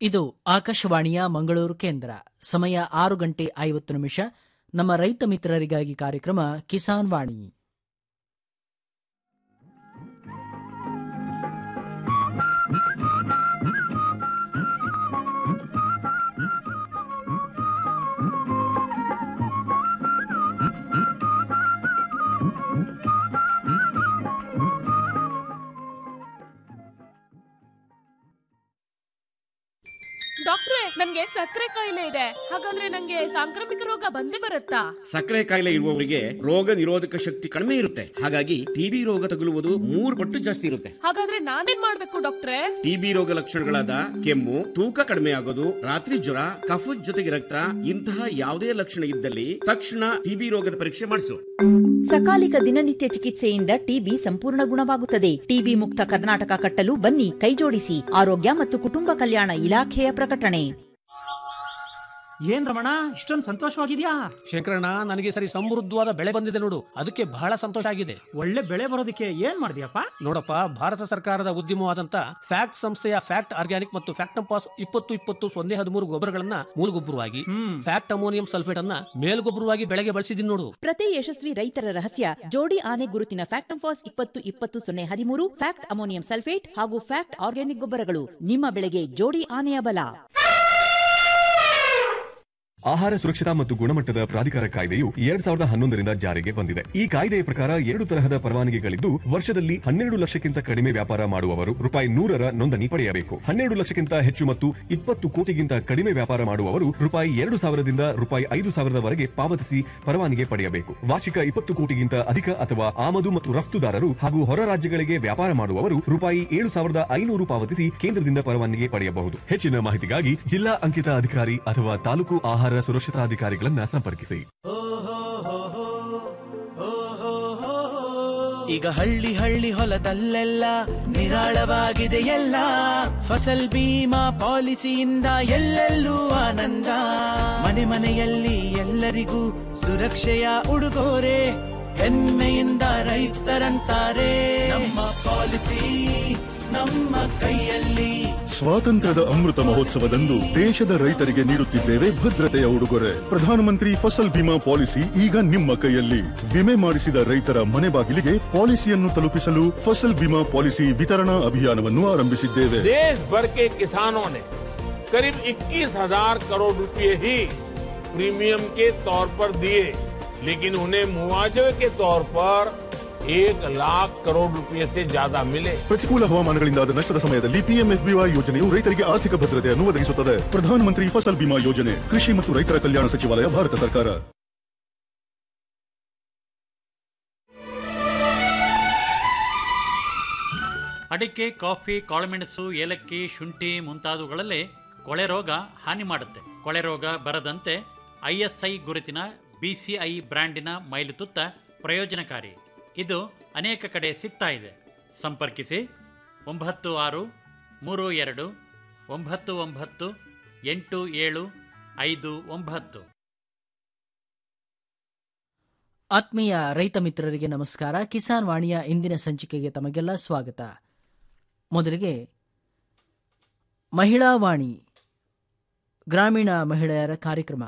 ಇದು ಆಕಾಶವಾಣಿಯ ಮಂಗಳೂರು ಕೇಂದ್ರ ಸಮಯ ಆರು ಗಂಟೆ ಐವತ್ತು ನಿಮಿಷ ನಮ್ಮ ರೈತ ಮಿತ್ರರಿಗಾಗಿ ಕಾರ್ಯಕ್ರಮ ಕಿಸಾನ್ ವಾಣಿ ಡಾಕ್ಟ್ರೆ ನನ್ಗೆ ಸಕ್ಕರೆ ಕಾಯಿಲೆ ಇದೆ ಹಾಗಂದ್ರೆ ನಂಗೆ ಸಾಂಕ್ರಾಮಿಕ ರೋಗ ಬಂದೇ ಬರುತ್ತಾ ಸಕ್ಕರೆ ಕಾಯಿಲೆ ಇರುವವರಿಗೆ ರೋಗ ನಿರೋಧಕ ಶಕ್ತಿ ಕಡಿಮೆ ಇರುತ್ತೆ ಹಾಗಾಗಿ ಟಿಬಿ ರೋಗ ತಗುಲುವುದು ಮೂರು ಪಟ್ಟು ಜಾಸ್ತಿ ಇರುತ್ತೆ ಹಾಗಾದ್ರೆ ನಾನೇನ್ ಮಾಡ್ಬೇಕು ಡಾಕ್ಟ್ರೆ ಟಿಬಿ ರೋಗ ಲಕ್ಷಣಗಳಾದ ಕೆಮ್ಮು ತೂಕ ಕಡಿಮೆ ಆಗೋದು ರಾತ್ರಿ ಜ್ವರ ಕಫದ ಜೊತೆಗೆ ರಕ್ತ ಇಂತಹ ಯಾವುದೇ ಲಕ್ಷಣ ಇದ್ದಲ್ಲಿ ತಕ್ಷಣ ಟಿಬಿ ರೋಗದ ಪರೀಕ್ಷೆ ಮಾಡಿಸು ಸಕಾಲಿಕ ದಿನನಿತ್ಯ ಚಿಕಿತ್ಸೆಯಿಂದ ಟಿಬಿ ಸಂಪೂರ್ಣ ಗುಣವಾಗುತ್ತದೆ ಟಿಬಿ ಮುಕ್ತ ಕರ್ನಾಟಕ ಕಟ್ಟಲು ಬನ್ನಿ ಕೈಜೋಡಿಸಿ ಆರೋಗ್ಯ ಮತ್ತು ಕುಟುಂಬ ಕಲ್ಯಾಣ ಇಲಾಖೆಯ ಪ್ರಕಟಣೆ ಏನ್ ರಮಣ ಇಷ್ಟೊಂದು ಸಂತೋಷವಾಗಿದ್ಯಾ ಶಂಕರಣ್ಣ ನನಗೆ ಸರಿ ಸಮೃದ್ಧವಾದ ಬೆಳೆ ಬಂದಿದೆ ನೋಡು ಅದಕ್ಕೆ ಬಹಳ ಸಂತೋಷ ಆಗಿದೆ ಒಳ್ಳೆ ಬೆಳೆ ಬರೋದಕ್ಕೆ ಏನ್ ಮಾಡಿದ್ಯಪ್ಪ ನೋಡಪ್ಪ ಭಾರತ ಸರ್ಕಾರದ ಉದ್ಯಮವಾದಂತ ಫ್ಯಾಕ್ಟ್ ಸಂಸ್ಥೆಯ ಫ್ಯಾಕ್ಟ್ ಆರ್ಗ್ಯಾನಿಕ್ ಮತ್ತು ಫ್ಯಾಕ್ಟಂಪಾಸ್ ಇಪ್ಪತ್ತು ಇಪ್ಪತ್ತು ಸೊನ್ನೆ ಹದಿಮೂರು ಗೊಬ್ಬರಗಳನ್ನ ಮೂಲಗೊಬ್ಬರವಾಗಿ ಹ್ಮ್ ಫ್ಯಾಕ್ಟ್ ಅಮೋನಿಯಂ ಸಲ್ಫೇಟ್ ಅನ್ನ ಮೇಲ್ಗೊಬ್ಬರವಾಗಿ ಬೆಳೆಗೆ ಬಳಸಿದೀನಿ ನೋಡು ಪ್ರತಿ ಯಶಸ್ವಿ ರೈತರ ರಹಸ್ಯ ಜೋಡಿ ಆನೆ ಗುರುತಿನ ಫ್ಯಾಕ್ಟಂಫಾಸ್ ಇಪ್ಪತ್ತು ಇಪ್ಪತ್ತು ಸೊನ್ನೆ ಹದಿಮೂರು ಫ್ಯಾಕ್ಟ್ ಅಮೋನಿಯಂ ಸಲ್ಫೇಟ್ ಹಾಗೂ ಫ್ಯಾಕ್ಟ್ ಆರ್ಗ್ಯಾನಿಕ್ ಗೊಬ್ಬರಗಳು ನಿಮ್ಮ ಬೆಳೆಗೆ ಜೋಡಿ ಆನೆಯ ಬಲ ಆಹಾರ ಸುರಕ್ಷತಾ ಮತ್ತು ಗುಣಮಟ್ಟದ ಪ್ರಾಧಿಕಾರ ಕಾಯ್ದೆಯು ಎರಡ್ ಸಾವಿರದ ಹನ್ನೊಂದರಿಂದ ಜಾರಿಗೆ ಬಂದಿದೆ ಈ ಕಾಯ್ದೆಯ ಪ್ರಕಾರ ಎರಡು ತರಹದ ಪರವಾನಗಿಗಳಿದ್ದು ವರ್ಷದಲ್ಲಿ ಹನ್ನೆರಡು ಲಕ್ಷಕ್ಕಿಂತ ಕಡಿಮೆ ವ್ಯಾಪಾರ ಮಾಡುವವರು ರೂಪಾಯಿ ನೂರರ ನೋಂದಣಿ ಪಡೆಯಬೇಕು ಹನ್ನೆರಡು ಲಕ್ಷಕ್ಕಿಂತ ಹೆಚ್ಚು ಮತ್ತು ಇಪ್ಪತ್ತು ಕೋಟಿಗಿಂತ ಕಡಿಮೆ ವ್ಯಾಪಾರ ಮಾಡುವವರು ರೂಪಾಯಿ ಎರಡು ಸಾವಿರದಿಂದ ರೂಪಾಯಿ ಐದು ಸಾವಿರದವರೆಗೆ ಪಾವತಿಸಿ ಪರವಾನಗಿ ಪಡೆಯಬೇಕು ವಾರ್ಷಿಕ ಇಪ್ಪತ್ತು ಕೋಟಿಗಿಂತ ಅಧಿಕ ಅಥವಾ ಆಮದು ಮತ್ತು ರಫ್ತುದಾರರು ಹಾಗೂ ಹೊರ ರಾಜ್ಯಗಳಿಗೆ ವ್ಯಾಪಾರ ಮಾಡುವವರು ರೂಪಾಯಿ ಏಳು ಸಾವಿರದ ಐನೂರು ಪಾವತಿಸಿ ಕೇಂದ್ರದಿಂದ ಪರವಾನಗಿ ಪಡೆಯಬಹುದು ಹೆಚ್ಚಿನ ಮಾಹಿತಿಗಾಗಿ ಜಿಲ್ಲಾ ಅಂಕಿತ ಅಧಿಕಾರಿ ಅಥವಾ ತಾಲೂಕು ಆಹಾರ ಸುರಕ್ಷತಾ ಅಧಿಕಾರಿಗಳನ್ನ ಸಂಪರ್ಕಿಸಿ ಈಗ ಹಳ್ಳಿ ಹಳ್ಳಿ ಹೊಲದಲ್ಲೆಲ್ಲ ನಿರಾಳವಾಗಿದೆ ಎಲ್ಲ ಫಸಲ್ ಬೀಮಾ ಪಾಲಿಸಿಯಿಂದ ಎಲ್ಲೆಲ್ಲೂ ಆನಂದ ಮನೆ ಮನೆಯಲ್ಲಿ ಎಲ್ಲರಿಗೂ ಸುರಕ್ಷೆಯ ಉಡುಗೊರೆ ಹೆಮ್ಮೆಯಿಂದ ರೈತರಂತಾರೆ ನಮ್ಮ ಪಾಲಿಸಿ ನಮ್ಮ ಕೈಯಲ್ಲಿ ಸ್ವಾತಂತ್ರ್ಯದ ಅಮೃತ ಮಹೋತ್ಸವದಂದು ದೇಶದ ರೈತರಿಗೆ ನೀಡುತ್ತಿದ್ದೇವೆ ಭದ್ರತೆಯ ಉಡುಗೊರೆ ಪ್ರಧಾನಮಂತ್ರಿ ಫಸಲ್ ಬಿಮಾ ಪಾಲಿಸಿ ಈಗ ನಿಮ್ಮ ಕೈಯಲ್ಲಿ ವಿಮೆ ಮಾಡಿಸಿದ ರೈತರ ಮನೆ ಬಾಗಿಲಿಗೆ ಪಾಲಿಸಿಯನ್ನು ತಲುಪಿಸಲು ಫಸಲ್ ಬಿಮಾ ಪಾಲಿಸಿ ವಿತರಣಾ ಅಭಿಯಾನವನ್ನು ಆರಂಭಿಸಿದ್ದೇವೆ देश भर के किसानों ने करीब 21,000 करोड़ रुपए ही प्रीमियम के तौर पर दिए लेकिन उन्हें मुआवजे के तौर पर एक लाख करोड़ रुपए से ज्यादा मिले ಪ್ರತಿಕೂಲ ಹವಾಮಾನಗಳಿಂದಾದ ನಷ್ಟದ ಸಮಯದಲ್ಲಿ ಪಿಎಂಎಫ್ಬಿವೈ ಯೋಜನೆಯು ರೈತರಿಗೆ ಆರ್ಥಿಕ ಭದ್ರತೆಯನ್ನು ಒದಗಿಸುತ್ತದೆ ಪ್ರಧಾನಮಂತ್ರಿ ಫಸಲ್ ಬಿಮಾ ಯೋಜನೆ ಕೃಷಿ ಮತ್ತು ರೈತರ ಕಲ್ಯಾಣ ಸಚಿವಾಲಯ ಭಾರತ ಸರ್ಕಾರ ಅಡಿಕೆ ಕಾಫಿ ಕಾಳುಮೆಣಸು ಏಲಕ್ಕಿ ಶುಂಠಿ ಮುಂತಾದವುಗಳಲ್ಲಿ ಕೊಳೆ ರೋಗ ಹಾನಿ ಮಾಡುತ್ತೆ ಕೊಳೆ ರೋಗ ಬರದಂತೆ ಐಎಸ್ಐ ಗುರುತಿನ ಬಿಸಿಐ ಬ್ರ್ಯಾಂಡಿನ ಮೈಲುತುತ್ತ ಪ್ರಯೋಜನಕಾರಿ ಇದು ಅನೇಕ ಕಡೆ ಸಿಗ್ತಾ ಇದೆ ಸಂಪರ್ಕಿಸಿ ಒಂಬತ್ತು ಆರು ಮೂರು ಎರಡು ಒಂಬತ್ತು ಒಂಬತ್ತು ಎಂಟು ಏಳು ಐದು ಒಂಬತ್ತು ಆತ್ಮೀಯ ರೈತ ಮಿತ್ರರಿಗೆ ನಮಸ್ಕಾರ ಕಿಸಾನ್ ವಾಣಿಯ ಇಂದಿನ ಸಂಚಿಕೆಗೆ ತಮಗೆಲ್ಲ ಸ್ವಾಗತ ಮೊದಲಿಗೆ ಮಹಿಳಾ ವಾಣಿ ಗ್ರಾಮೀಣ ಮಹಿಳೆಯರ ಕಾರ್ಯಕ್ರಮ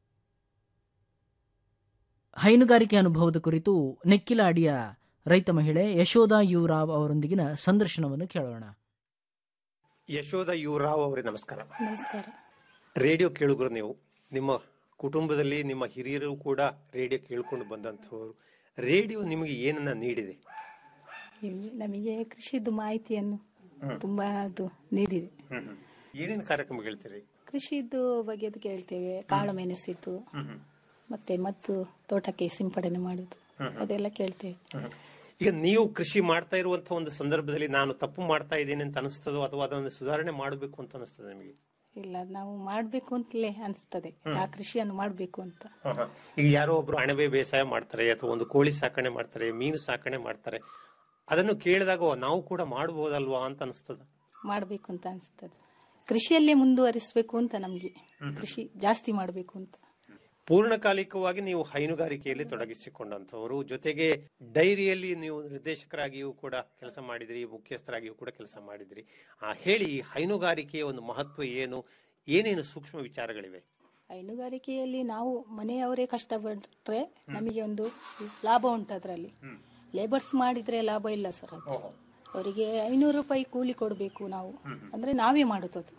ಹೈನುಗಾರಿಕೆ ಅನುಭವದ ಕುರಿತು ನೆಕ್ಕಿಲಾಡಿಯ ರೈತ ಮಹಿಳೆ ಯಶೋಧ ಯು ರಾವ್ ಅವರೊಂದಿಗಿನ ಸಂದರ್ಶನವನ್ನು ಕೇಳೋಣ ಯಶೋಧ ಯು ರಾವ್ ಅವರೇ ನಮಸ್ಕಾರ ನಮಸ್ಕಾರ ರೇಡಿಯೋ ಕೇಳುಗರು ನೀವು ನಿಮ್ಮ ಕುಟುಂಬದಲ್ಲಿ ನಿಮ್ಮ ಹಿರಿಯರು ಕೂಡ ರೇಡಿಯೋ ಕೇಳ್ಕೊಂಡು ಬಂದಂಥವ್ರು ರೇಡಿಯೋ ನಿಮಗೆ ಏನನ್ನ ನೀಡಿದೆ ಇಲ್ಲಿ ನಮಗೆ ಕೃಷಿದು ಮಾಹಿತಿಯನ್ನು ತುಂಬಾ ಅದು ನೀಡಿದೆ ಏನೇನು ಕಾರ್ಯಕ್ರಮ ಹೇಳ್ತೀರಿ ಕೃಷಿದು ಬಗ್ಗೆದು ಕೇಳ್ತೇವೆ ಕಾಳು ಮೆಣಸಿದ್ದು ಮತ್ತೆ ಮತ್ತು ತೋಟಕ್ಕೆ ಸಿಂಪಡಣೆ ಮಾಡುದು ಅದೆಲ್ಲ ಕೇಳ್ತೇವೆ ಈಗ ನೀವು ಕೃಷಿ ಮಾಡ್ತಾ ಇರುವಂತಹ ಒಂದು ಸಂದರ್ಭದಲ್ಲಿ ನಾನು ತಪ್ಪು ಮಾಡ್ತಾ ಇದ್ದೇನೆ ಅಂತ ಅನಿಸ್ತದೋ ಅಥವಾ ಅದನ್ನು ಸುಧಾರಣೆ ಮಾಡಬೇಕು ಅಂತ ಅನಿಸ್ತದೆ ನಿಮಗೆ ಇಲ್ಲ ನಾವು ಮಾಡ್ಬೇಕು ಅಂತಲೇ ಅನಿಸ್ತದೆ ಆ ಕೃಷಿಯನ್ನು ಮಾಡ್ಬೇಕು ಅಂತ ಈಗ ಯಾರೋ ಒಬ್ರು ಅಣಬೆ ಬೇಸಾಯ ಮಾಡ್ತಾರೆ ಅಥವಾ ಒಂದು ಕೋಳಿ ಸಾಕಣೆ ಮಾಡ್ತಾರೆ ಮೀನು ಸಾಕಣೆ ಮಾಡ್ತಾರೆ ಅದನ್ನು ಕೇಳಿದಾಗ ಓ, ನಾವು ಕೂಡ ಮಾಡಬಹುದಲ್ವಾ ಅಂತ ಅನಿಸ್ತದ ಮಾಡ್ಬೇಕು ಅಂತ ಅನಿಸ್ತದೆ ಕೃಷಿಯಲ್ಲೇ ಮುಂದುವರಿಸಬೇಕು ಅಂತ ನಮ್ಗೆ ಕೃಷಿ ಜಾಸ್ತಿ ಮಾಡ್ಬೇಕು ಅಂತ ಪೂರ್ಣಕಾಲಿಕವಾಗಿ ನೀವು ಹೈನುಗಾರಿಕೆಯಲ್ಲಿ ತೊಡಗಿಸಿಕೊಂಡಂತವರು ಜೊತೆಗೆ ಡೈರಿಯಲ್ಲಿ ನೀವು ನಿರ್ದೇಶಕರಾಗಿಯೂ ಕೂಡ ಕೆಲಸ ಮಾಡಿದ್ರಿ ಮುಖ್ಯಸ್ಥರಾಗಿಯೂ ಕೂಡ ಕೆಲಸ ಮಾಡಿದ್ರಿ ಆ ಹೇಳಿ ಈ ಹೈನುಗಾರಿಕೆಯ ಒಂದು ಮಹತ್ವ ಏನು ಏನೇನು ಸೂಕ್ಷ್ಮ ವಿಚಾರಗಳಿವೆ ಹೈನುಗಾರಿಕೆಯಲ್ಲಿ ನಾವು ಮನೆಯವರೇ ಕಷ್ಟಪಟ್ಟರೆ ನಮಗೆ ಒಂದು ಲಾಭ ಉಂಟು ಅದರಲ್ಲಿ ಲೇಬರ್ಸ್ ಮಾಡಿದ್ರೆ ಲಾಭ ಇಲ್ಲ ಸರ್ ಅದು ಅವರಿಗೆ ಐನೂರು ರೂಪಾಯಿ ಕೂಲಿ ಕೊಡಬೇಕು ನಾವು ಅಂದ್ರೆ ನಾವೇ ಮಾಡುದು ಅದು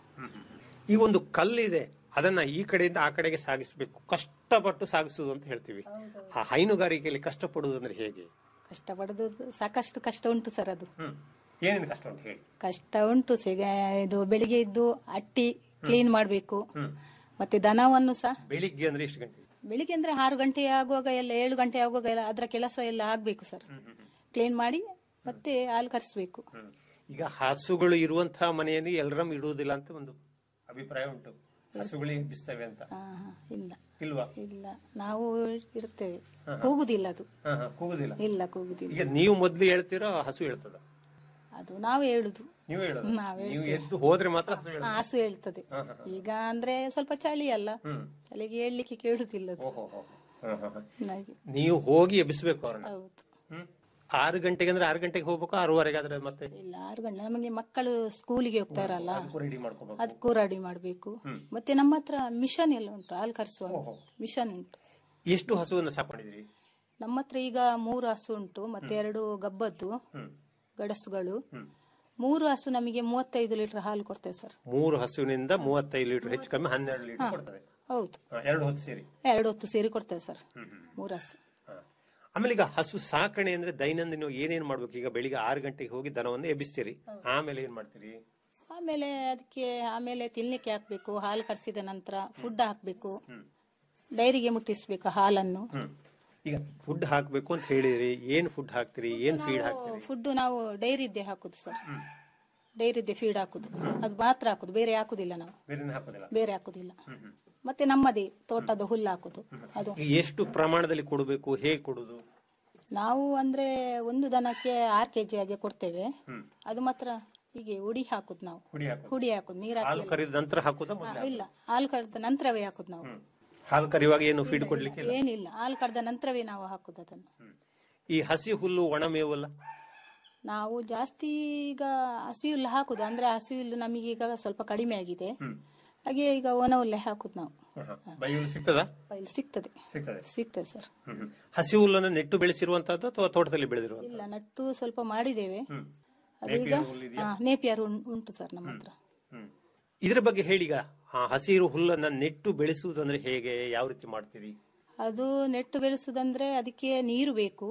ಈ ಒಂದು ಕಲ್ಲಿದೆ ಅದನ್ನ ಈ ಕಡೆಯಿಂದ ಆ ಕಡೆಗೆ ಸಾಗಿಸಬೇಕು ಕಷ್ಟಪಟ್ಟು ಸಾಗಿಸುವುದು ಅಂತ ಹೇಳ್ತೀವಿ ಆ ಹೈನುಗಾರಿಕೆಯಲ್ಲಿ ಕಷ್ಟಪಡುವುದು ಅಂದ್ರೆ ಹೇಗೆ ಕಷ್ಟಪಡೋದು ಸಾಕಷ್ಟು ಕಷ್ಟ ಉಂಟು ಸರ್ ಅದು ಏನೇನು ಕಷ್ಟ ಉಂಟು ಹೇಳಿ ಕಷ್ಟ ಉಂಟು ಸಿಗ ಇದು ಬೆಳಿಗ್ಗೆ ಇದ್ದು ಅಟ್ಟಿ ಕ್ಲೀನ್ ಮಾಡಬೇಕು ಮತ್ತೆ ದನವನ್ನು ಸಹ ಬೆಳಿಗ್ಗೆ ಅಂದ್ರೆ ಎಷ್ಟು ಗಂಟೆ ಬೆಳಿಗ್ಗೆ ಅಂದ್ರೆ ಆರು ಗಂಟೆ ಆಗುವಾಗ ಎಲ್ಲ ಏಳು ಗಂಟೆ ಆಗುವಾಗ ಎಲ್ಲ ಅದರ ಕೆಲಸ ಎಲ್ಲ ಆಗ್ಬೇಕು ಸರ್ ಕ್ಲೀನ್ ಮಾಡಿ ಮತ್ತೆ ಹಾಲು ಕರೆಸ್ಬೇಕು ಈಗ ಹಸುಗಳು ಇರುವಂತಹ ಮನೆಯಲ್ಲಿ ಎಲ್ಲರನ್ನು ಇಡುವುದಿಲ್ಲ ಅಂತ ಒಂದು ಅಭಿಪ್ರಾಯ ಉಂಟು ಹಸುಗಳು ಎಬ್ಬಿಸ್ತವೆ ಅಂತ ಹಾ, ಹಾ, ಇಲ್ಲ ಇಲ್ವಾ ಇಲ್ಲ ನಾವು ಇರ್ತೇವೆ ಕೂಗುದಿಲ್ಲ ಅದು ಹಾ, ಹಾ, ಕೂಗುದಿಲ್ಲ ಇಲ್ಲ ಕೂಗುದಿಲ್ಲ ಈಗ ನೀವು ಮೊದ್ಲು ಹೇಳ್ತೀರೋ ಹಸು ಹೇಳ್ತದ ಅದು ನಾವೇ ಹೇಳುದು ನೀವು ಹೇಳೋದು ನಾವೇ ನೀವು ಹೇಳ್ತೇವೆ. ಎದ್ದು ಹೋದ್ರೆ ಮಾತ್ರ ಹಸು ಹಾ, ಹೇಳೋದು ಹಸು ಹೇಳ್ತದೆ ಹಾ, ಹಾ, ಹಾ. ಈಗ ಅಂದ್ರೆ ಸ್ವಲ್ಪ ಚಳಿ ಅಲ್ಲ ಹ್ಮ್. ಚಳಿಗೆ ಹೇಳಲಿಕ್ಕೆ ಕೇಳುದಿಲ್ಲ ಅದು ಓಹೋ, ಹೋ. ಹಾ, ಹಾ, ಹಾ. ಹಾಗೆ. ನೀವು ಹೋಗಿ ಎಬ್ಬಿಸ್ಬೇಕು ಅವ್ರನ್ನ ಹೌದು ಹ್ಮ್. ಆರು ಗಂಟೆಗೆ ಅಂದ್ರೆ ಆರು ಗಂಟೆಗೆ ಹೋಗ್ಬೇಕು ಆರೂವರೆಗೆ ಆದ್ರೆ ಮತ್ತೆ ಇಲ್ಲ ಆರು ಗಂಟೆ ನಮಗೆ ಮಕ್ಕಳು ಸ್ಕೂಲಿಗೆ ಹೋಗ್ತಾರಲ್ಲ ರೆಡಿ ಮಾಡ್ಕೋಬೇಕು ಅದಕ್ಕೂ ರೆಡಿ ಮಾಡಬೇಕು ಮತ್ತೆ ನಮ್ಮ ಹತ್ರ ಮಿಷನ್ ಎಲ್ಲ ಉಂಟು ಹಾಲು ಕರೆಸುವ ಮಿಷನ್ ಉಂಟು ಎಷ್ಟು ಹಸುವನ್ನ ಸಾಕೊಂಡಿದ್ರಿ ನಮ್ಮ ಹತ್ರ ಈಗ ಮೂರು ಹಸು ಉಂಟು ಮತ್ತೆ ಎರಡು ಗಬ್ಬದ್ದು ಗಡಸುಗಳು ಮೂರು ಹಸು ನಮಗೆ ಮೂವತ್ತೈದು ಲೀಟರ್ ಹಾಲು ಕೊಡ್ತೇವೆ ಸರ್ ಮೂರು ಹಸುವಿನಿಂದ ಮೂವತ್ತೈದು ಲೀಟರ್ ಹೆಚ್ಚು ಕಮ್ಮಿ ಹನ್ನೆರಡು ಲೀಟರ್ ಕೊಡ್ತದೆ ಹೌದು ಹಾ, ಎರಡು ಹೊತ್ತು ಸೇರಿ ಎರಡು ಹೊತ್ತು ಸೇರಿ ಕೊಡ್ತೇವೆ ಸರ್ ಮೂರು ಹಸು ಆಮೇಲೆ ಈಗ ಹಸು ಸಾಕಣೆ ಅಂದ್ರೆ ದೈನಂದಿನ ಏನೇನ್ ಮಾಡ್ಬೇಕು ಈಗ ಬೆಳಿಗ್ಗೆ ಆರು ಗಂಟೆಗೆ ಹೋಗಿ ದನವನ್ನು ಎಬ್ಬಿಸ್ತೀರಿ ಆಮೇಲೆ ಏನ್ ಮಾಡ್ತೀರಿ ಆಮೇಲೆ ಅದಕ್ಕೆ ಆಮೇಲೆ ತಿನ್ಲಿಕ್ಕೆ ಹಾಕ್ಬೇಕು ಹಾಲು ಕರೆಸಿದ ನಂತರ ಫುಡ್ ಹಾಕ್ಬೇಕು ಡೈರಿಗೆ ಮುಟ್ಟಿಸ್ಬೇಕು ಹಾಲನ್ನು ಈಗ ಫುಡ್ ಹಾಕ್ಬೇಕು ಅಂತ ಹೇಳಿದ್ರಿ ಏನ್ ಫುಡ್ ಹಾಕ್ತೀರಿ ಏನ್ ಫೀಡ್ ಹಾಕ್ತೀರಿ ಫುಡ್ ನಾವು ಡೈರಿದ್ದೆ ಹಾಕುದು ಸರ್ ಡೈರಿದ್ದೆ ಫೀಡ್ ಹಾಕುದು ಅದು ಮಾತ್ರ ಹಾಕುದು ಬೇರೆ ಹಾಕುದಿಲ್ಲ ನಾವು ಬೇರೆ ಹಾಕೋದಿಲ್ಲ ಬೇರೆ ಹಾಕುದಿಲ್ಲ ಮತ್ತೆ ನಮ್ಮದೇ ತೋಟದ ಹುಲ್ಲು ಹಾಕುದು ಅದು ಈಗ ಎಷ್ಟು ಪ್ರಮಾಣದಲ್ಲಿ ಕೊಡಬೇಕು ಹೇಗೆ ಕೊಡುದು ನಾವು ಅಂದ್ರೆ ಒಂದು ದನಕ್ಕೆ ಆರು ಕೆಜಿ ಹಾಗೆ ಕೊಡ್ತೇವೆ ಅದು ಮಾತ್ರ ಹೀಗೆ ಉಡಿ ಹಾಕುದು ನಾವು ಹುಡಿ ಹಾಕೋದು ಹುಡಿ ಹಾಕುದು ನೀರ್ ಹಾಲು ಹಾಕಿ ಕರೆದ ನಂತರ ಹಾಕುದಾ ಆ, ಮೊದ್ಲೇ ಇಲ್ಲ ಹಾಲು ಕರೆದ ನಂತರವೇ ಹಾಕುದು ನಾವು ಹಾಲು ಕರೆಯುವಾಗ ಏನು ಫೀಡ್ ಕೊಡ್ಲಿಕ್ಕೆ ಇಲ್ಲ ಏನಿಲ್ಲ ಹಾಲು ಕರೆದ ನಂತರವೇ ನಾವು ಹಾಕುದು ಅದನ್ನು ಈ ಹಸಿ ಹುಲ್ಲು ಒಣ ಮೇವಲ್ಲ ನಾವು ಜಾಸ್ತಿ ಈಗ ಹಸಿ ಹುಲ್ಲು ಹಾಕುದು ಅಂದ್ರೆ ಹಸಿ ಹುಲ್ಲು ನಮಗೆ ಈಗ ಸ್ವಲ್ಪ ಕಡಿಮೆ ಆಗಿದೆ ಹಾಗೆ ಈಗ ಒಣ ಹುಲ್ಲೆ ಹಾಕುದು ನಾವು ಬೈ ಹುಲ್ಲು ಸಿಗ್ತದಾ ಇಲ್ಲಿ ಸಿಗ್ತದೆ ಸಿಗ್ತದೆ ಸಿಗ್ತದೆ ಸರ್ ಹಸಿ ಹುಲ್ಲನ್ನು ನೆಟ್ಟು ಬೆಳೆಸಿರುವಂತಹದ್ದು ಅಥವಾ ತೋಟದಲ್ಲಿ ಬೆಳೆದಿರುವಂತ ಇಲ್ಲ ನಟ್ಟು ಸ್ವಲ್ಪ ಮಾಡಿದ್ದೇವೆ ಅದೀಗ ನೇಪಿಯರ್ ಹುಲ್ಲು ಇದೆಯಾ? ಹಾ, ನೇಪಿಯರ್ ಉಂ- ಉಂಟು ಸರ್ ನಮ್ಮ ಹತ್ರ ಇದ್ರ ಬಗ್ಗೆ ಹೇಳೀಗ ಆ ಹಸಿರು ಹುಲ್ಲನ್ನ ನೆಟ್ಟು ಬೆಳೆಸುವುದು ಅಂದ್ರೆ ಹೇಗೆ ಯಾವ ರೀತಿ ಮಾಡ್ತೀರಿ ಅದು ನೆಟ್ಟು ಬೆಳೆಸುದಂದ್ರೆ ಅದಕ್ಕೆ ನೀರು ಬೇಕು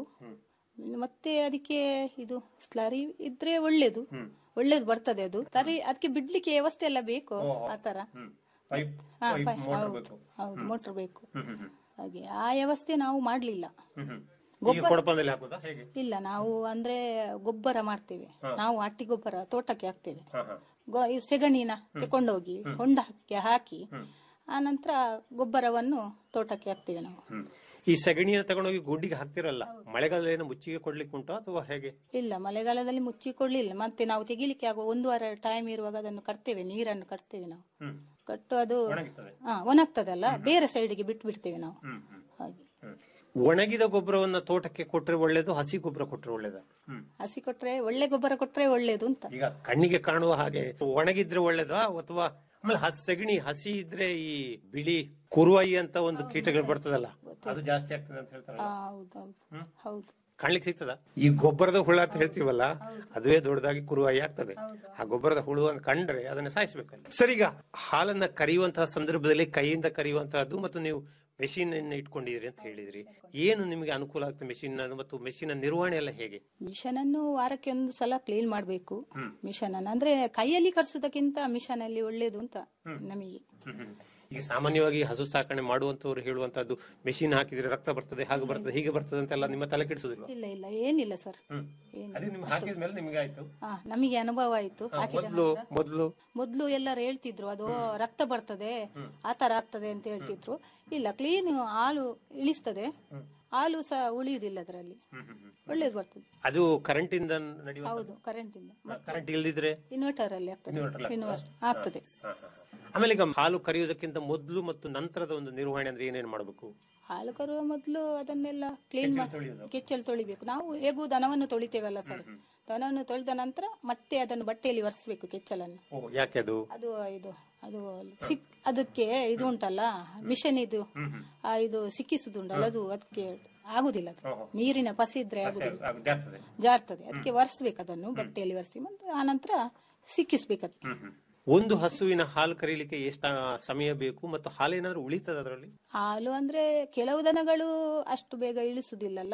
ಮತ್ತೆ ಅದಕ್ಕೆ ಇದು ಸ್ಲರಿ ಇದ್ರೆ ಒಳ್ಳೇದು ಒಳ್ಳೇದು ಬರ್ತದೆ ಅದು ತರಿ ಅದಕ್ಕೆ ಬಿಡ್ಲಿಕ್ಕೆ ವ್ಯವಸ್ಥೆ ಎಲ್ಲ ಬೇಕು ಆತರ ಪೈಪ್ ಹಾ, ಪೈಪ್ ಪೈ- ಮೋಟರ್ ಹೌದು, ಬೇಕು ಹೌದು ಮೋಟರ್ ಬೇಕು ಹ್ಮ್, ಹ್ಮ್, ಹ್ಮ್. ಹಾಗೆ ಆ ವ್ಯವಸ್ಥೆ ನಾವು ಮಾಡ್ಲಿಲ್ಲ ಹ್ಮ್, ಹ್ಮ್. ಈಗ ಗೊಬ್ಬರ- ಕೊಡಪದಲ್ಲಿ ಹಾಕುದಾ ಹೇಗೆ ಇಲ್ಲ ನಾವು ಅಂದ್ರೆ ಗೊಬ್ಬರ ಮಾಡ್ತೇವೆ ನಾವು ಅಟ್ಟಿ ಗೊಬ್ಬರ ತೋಟಕ್ಕೆ ಹಾಕ್ತೇವೆ ಹಾ, ಹಾ. ಗೊ- ಈ ಸೆಗಣಿನ ತಕೊಂಡೋಗಿ ಹೊಂಡಕ್ಕೆ ಹಾಕಿ ಆ ನಂತರ ಗೊಬ್ಬರವನ್ನು ತೋಟಕ್ಕೆ ಹಾಕ್ತೇವೆ ನಾವು ಹ್ಮ್. ಈ ಸಗಣಿಯ ತಗೊಂಡೋಗಿ ಗುಡ್ಡಿಗೆ ಹಾಕ್ತಿರಲ್ಲ ಮಳೆಗಾಲ ಏನು ಮುಚ್ಚಿಗೆ ಕೊಡ್ಲಿಕ್ಕೆ ಉಂಟು ಅಥವಾ ಹೇಗೆ ಇಲ್ಲ ಮಳೆಗಾಲದಲ್ಲಿ ಮುಚ್ಚಿ ಕೊಡ್ಲಿಲ್ಲ ಮತ್ತೆ ನಾವು ತೆಗಿಲಿಕ್ಕೆ ಆಗುವ ಒಂದು ವಾರ ಟೈಮ್ ಇರುವಾಗ ಅದನ್ನು ಕಟ್ತೇವೆ ನೀರನ್ನು ಕಟ್ತೇವೆ ನಾವು ಹ್ಮ್. ಕಟ್ಟು ಅದು ಒಣಗಿಸ್ತದೆ. ಹಾ ಒಣಗ್ತದಲ್ಲ ಬೇರೆ ಸೈಡ್ಗೆ ಬಿಟ್ಟು ಬಿಡ್ತೇವೆ ನಾವು ಹ್ಮ್, ಹ್ಮ್. ಹಾಗೆ ಹ್ಮ್. ಒಣಗಿದ ಗೊಬ್ಬರವನ್ನ ತೋಟಕ್ಕೆ ಕೊಟ್ರೆ ಒಳ್ಳೇದು ಹಸಿ ಗೊಬ್ಬರ ಕೊಟ್ರೆ ಒಳ್ಳೇದ ಹಸಿ ಕೊಟ್ರೆ ಒಳ್ಳೆ ಗೊಬ್ಬರ ಕೊಟ್ರೆ ಒಳ್ಳೇದು ಅಂತ ಈಗ ಕಣ್ಣಿಗೆ ಕಾಣುವ ಹಾಗೆ ಒಣಗಿದ್ರೆ ಒಳ್ಳೇದಾ ಅಥವಾ ಆಮೇಲೆ ಹಸಿ ಸಗಣಿ ಹಸಿ ಇದ್ರೆ ಈ ಬಿಳಿ ಕುರುವಾಯಿ ಅಂತ ಒಂದು ಕೀಟಗಳು ಬರ್ತದಲ್ಲ ಅದು ಜಾಸ್ತಿ ಆಗ್ತದೆ ಅಂತ ಹೇಳ್ತಾರಲ್ಲ ಆ, ಹೌದೌದು ಹೌದು ಕಾಣ್ಲಿಕ್ಕೆ ಸಿಗ್ತದ ಈ ಗೊಬ್ಬರದ ಹುಳ ಅಂತ ಹೇಳ್ತೀವಲ್ಲ ಅದುವೇ ದೊಡ್ಡದಾಗಿ ಕುರುವಾಯಿ ಆಗ್ತದೆ ಆ ಗೊಬ್ಬರದ ಹುಳುವನ್ನು ಕಂಡ್ರೆ ಅದನ್ನ ಸಾಯಿಸ್ಬೇಕಲ್ಲ ಸರ್ ಈಗ ಹಾಲನ್ನ ಕರೆಯುವಂತಹ ಸಂದರ್ಭದಲ್ಲಿ ಕೈಯಿಂದ ಕರೆಯುವಂತಹದ್ದು ಮತ್ತು ನೀವು ಮೆಷಿನ್ ಅನ್ನು ಇಟ್ಕೊಂಡಿದ್ರಿ ಅಂತ ಹೇಳಿದ್ರಿ ಏನು ನಿಮಗೆ ಅನುಕೂಲ ಆಗ್ತದೆ ಮೆಷಿನ್ ಮತ್ತು ಮೆಷಿನ್ ನಿರ್ವಹಣೆ ಎಲ್ಲ ಹೇಗೆ ಮಿಷನ್ ಅನ್ನು ವಾರಕ್ಕೆ ಒಂದು ಸಲ ಕ್ಲೀನ್ ಮಾಡಬೇಕು ಮಿಷನ್ ಅನ್ನು ಅಂದ್ರೆ ಕೈಯಲ್ಲಿ ಕರ್ಸೋದಕ್ಕಿಂತ ಮಿಷನ್ ಅಲ್ಲಿ ಒಳ್ಳೇದು ಅಂತ ನಮಗೆ ಈಗ ಸಾಮಾನ್ಯವಾಗಿ ಹಸು ಸಾಕಣೆ ಮಾಡುವಂತವ್ರು ಹೇಳುವಂತಹದ್ದು ಮೆಷಿನ್ ಹಾಕಿದ್ರೆ ರಕ್ತ ಬರ್ತದೆ ಹಾಗೆ ಬರ್ತದೆ ಹೀಗೆ ಬರ್ತದೆ ಅಂತೆಲ್ಲ ನಿಮ್ಮ ತಲೆ ಕೆಡಿಸೋದಿಲ್ಲ ಇಲ್ಲ ಇಲ್ಲ ಏನಿಲ್ಲ ಸರ್ ಅದೇ ನಿಮ್ಗೆ ಹಾಕಿದ ಮೇಲೆ ನಿಮಗೆ ಆಯ್ತು ಹಾ ನಮಗೆ ಅನುಭವ ಆಯ್ತು ಹಾಕಿದ ಮೊದ್ಲು ನಂತರ. ಮೊದ್ಲು ಮೊದ್ಲು ಎಲ್ಲರೂ ಹೇಳ್ತಿದ್ರು ಅದು ರಕ್ತ ಬರ್ತದೆ ಆತರ ಆಗ್ತದೆ ಅಂತ ಹೇಳ್ತಿದ್ರು ಇಲ್ಲ ಕ್ಲೀನ್ ಹಾಲು ಇಳಿಸ್ತದೆ ಹಾಲು ಸಹ ಉಳಿಯುದಿಲ್ಲ ಅದರಲ್ಲಿ ಒಳ್ಳೇದು ಬರ್ತದೆ ಅದು ಕರೆಂಟ್ ಇಂದ ನಡೆಯುವ ಹೌದು ಕರೆಂಟ್ ಇಂದ ಕರೆಂಟ್ ಇಲ್ದಿದ್ರೆ ಇನ್ವರ್ಟರ್ ಅಲ್ಲಿ ಆಗ್ತದೆ Inverter ಅಲ್ಲಿ ಇನ್ವರ್ಟರ್ ಆಗ್ತದೆ ಆಮೇಲೆ ಈಗ ಹಾಲು ಕರೆಯುವುದಕ್ಕಿಂತ ಮೊದಲು ಮತ್ತು ನಂತರದ ಒಂದು ನಿರ್ವಹಣೆ ಅಂದ್ರೆ ಏನೇನ್ ಮಾಡಬೇಕು ಹಾಲು ಕರುವ ಮೊದಲು ಅದನ್ನೆಲ್ಲ ಕ್ಲೀನ್ ಕೆಚ್ಚಲು ತೊಳಿಬೇಕು ನಾವು ಹೇಗೂ ದನವನ್ನು ತೊಳಿತೇವಲ್ಲ ಸರ್ ದನವನ್ನು ತೊಳೆದ ನಂತರ ಮತ್ತೆ ಅದನ್ನು ಬಟ್ಟೆಯಲ್ಲಿ ಒರೆಸ್ಬೇಕು ಕೆಚ್ಚಲನ್ನು ಓ ಯಾಕೆ ಅದು ಅದು ಇದು ಅದು ಸಿಕ್ ಅದಕ್ಕೆ ಇದು ಉಂಟಲ್ಲ ಮಿಷನ್ ಇದು ಆ ಇದು ಸಿಕ್ಕಿಸುದುಂಟಲ್ಲ ಅದು ಅದಕ್ಕೆ ಆಗುದಿಲ್ಲ ಅದು ನೀರಿನ ಪಸಿ ಇದ್ರೆ ಆಗುದಿಲ್ಲ ಜಾರ್ತದೆ ಜಾರ್ತದೆ ಅದಕ್ಕೆ ಒರೆಸ್ಬೇಕು ಅದನ್ನು ಬಟ್ಟೆಯಲ್ಲಿ ಒರೆಸಿ ಮತ್ತೆ ಆನಂತರ ಸಿಕ್ಕಿಸ್ಬೇಕು ಅದಕ್ಕೆ ಒಂದು ಹಸುವಿನ ಹಾಲು ಕರೀಲಿಕ್ಕೆ ಎಷ್ಟು ಸಮಯ ಬೇಕು ಮತ್ತು ಹಾಲೇನಾದ್ರೂ ಉಳಿತದ ಅದರಲ್ಲಿ ಹಾಲು ಅಂದ್ರೆ ಕೆಲವು ದನಗಳು ಅಷ್ಟು ಬೇಗ ಇಳಿಸುದಿಲ್ಲಲ್ಲ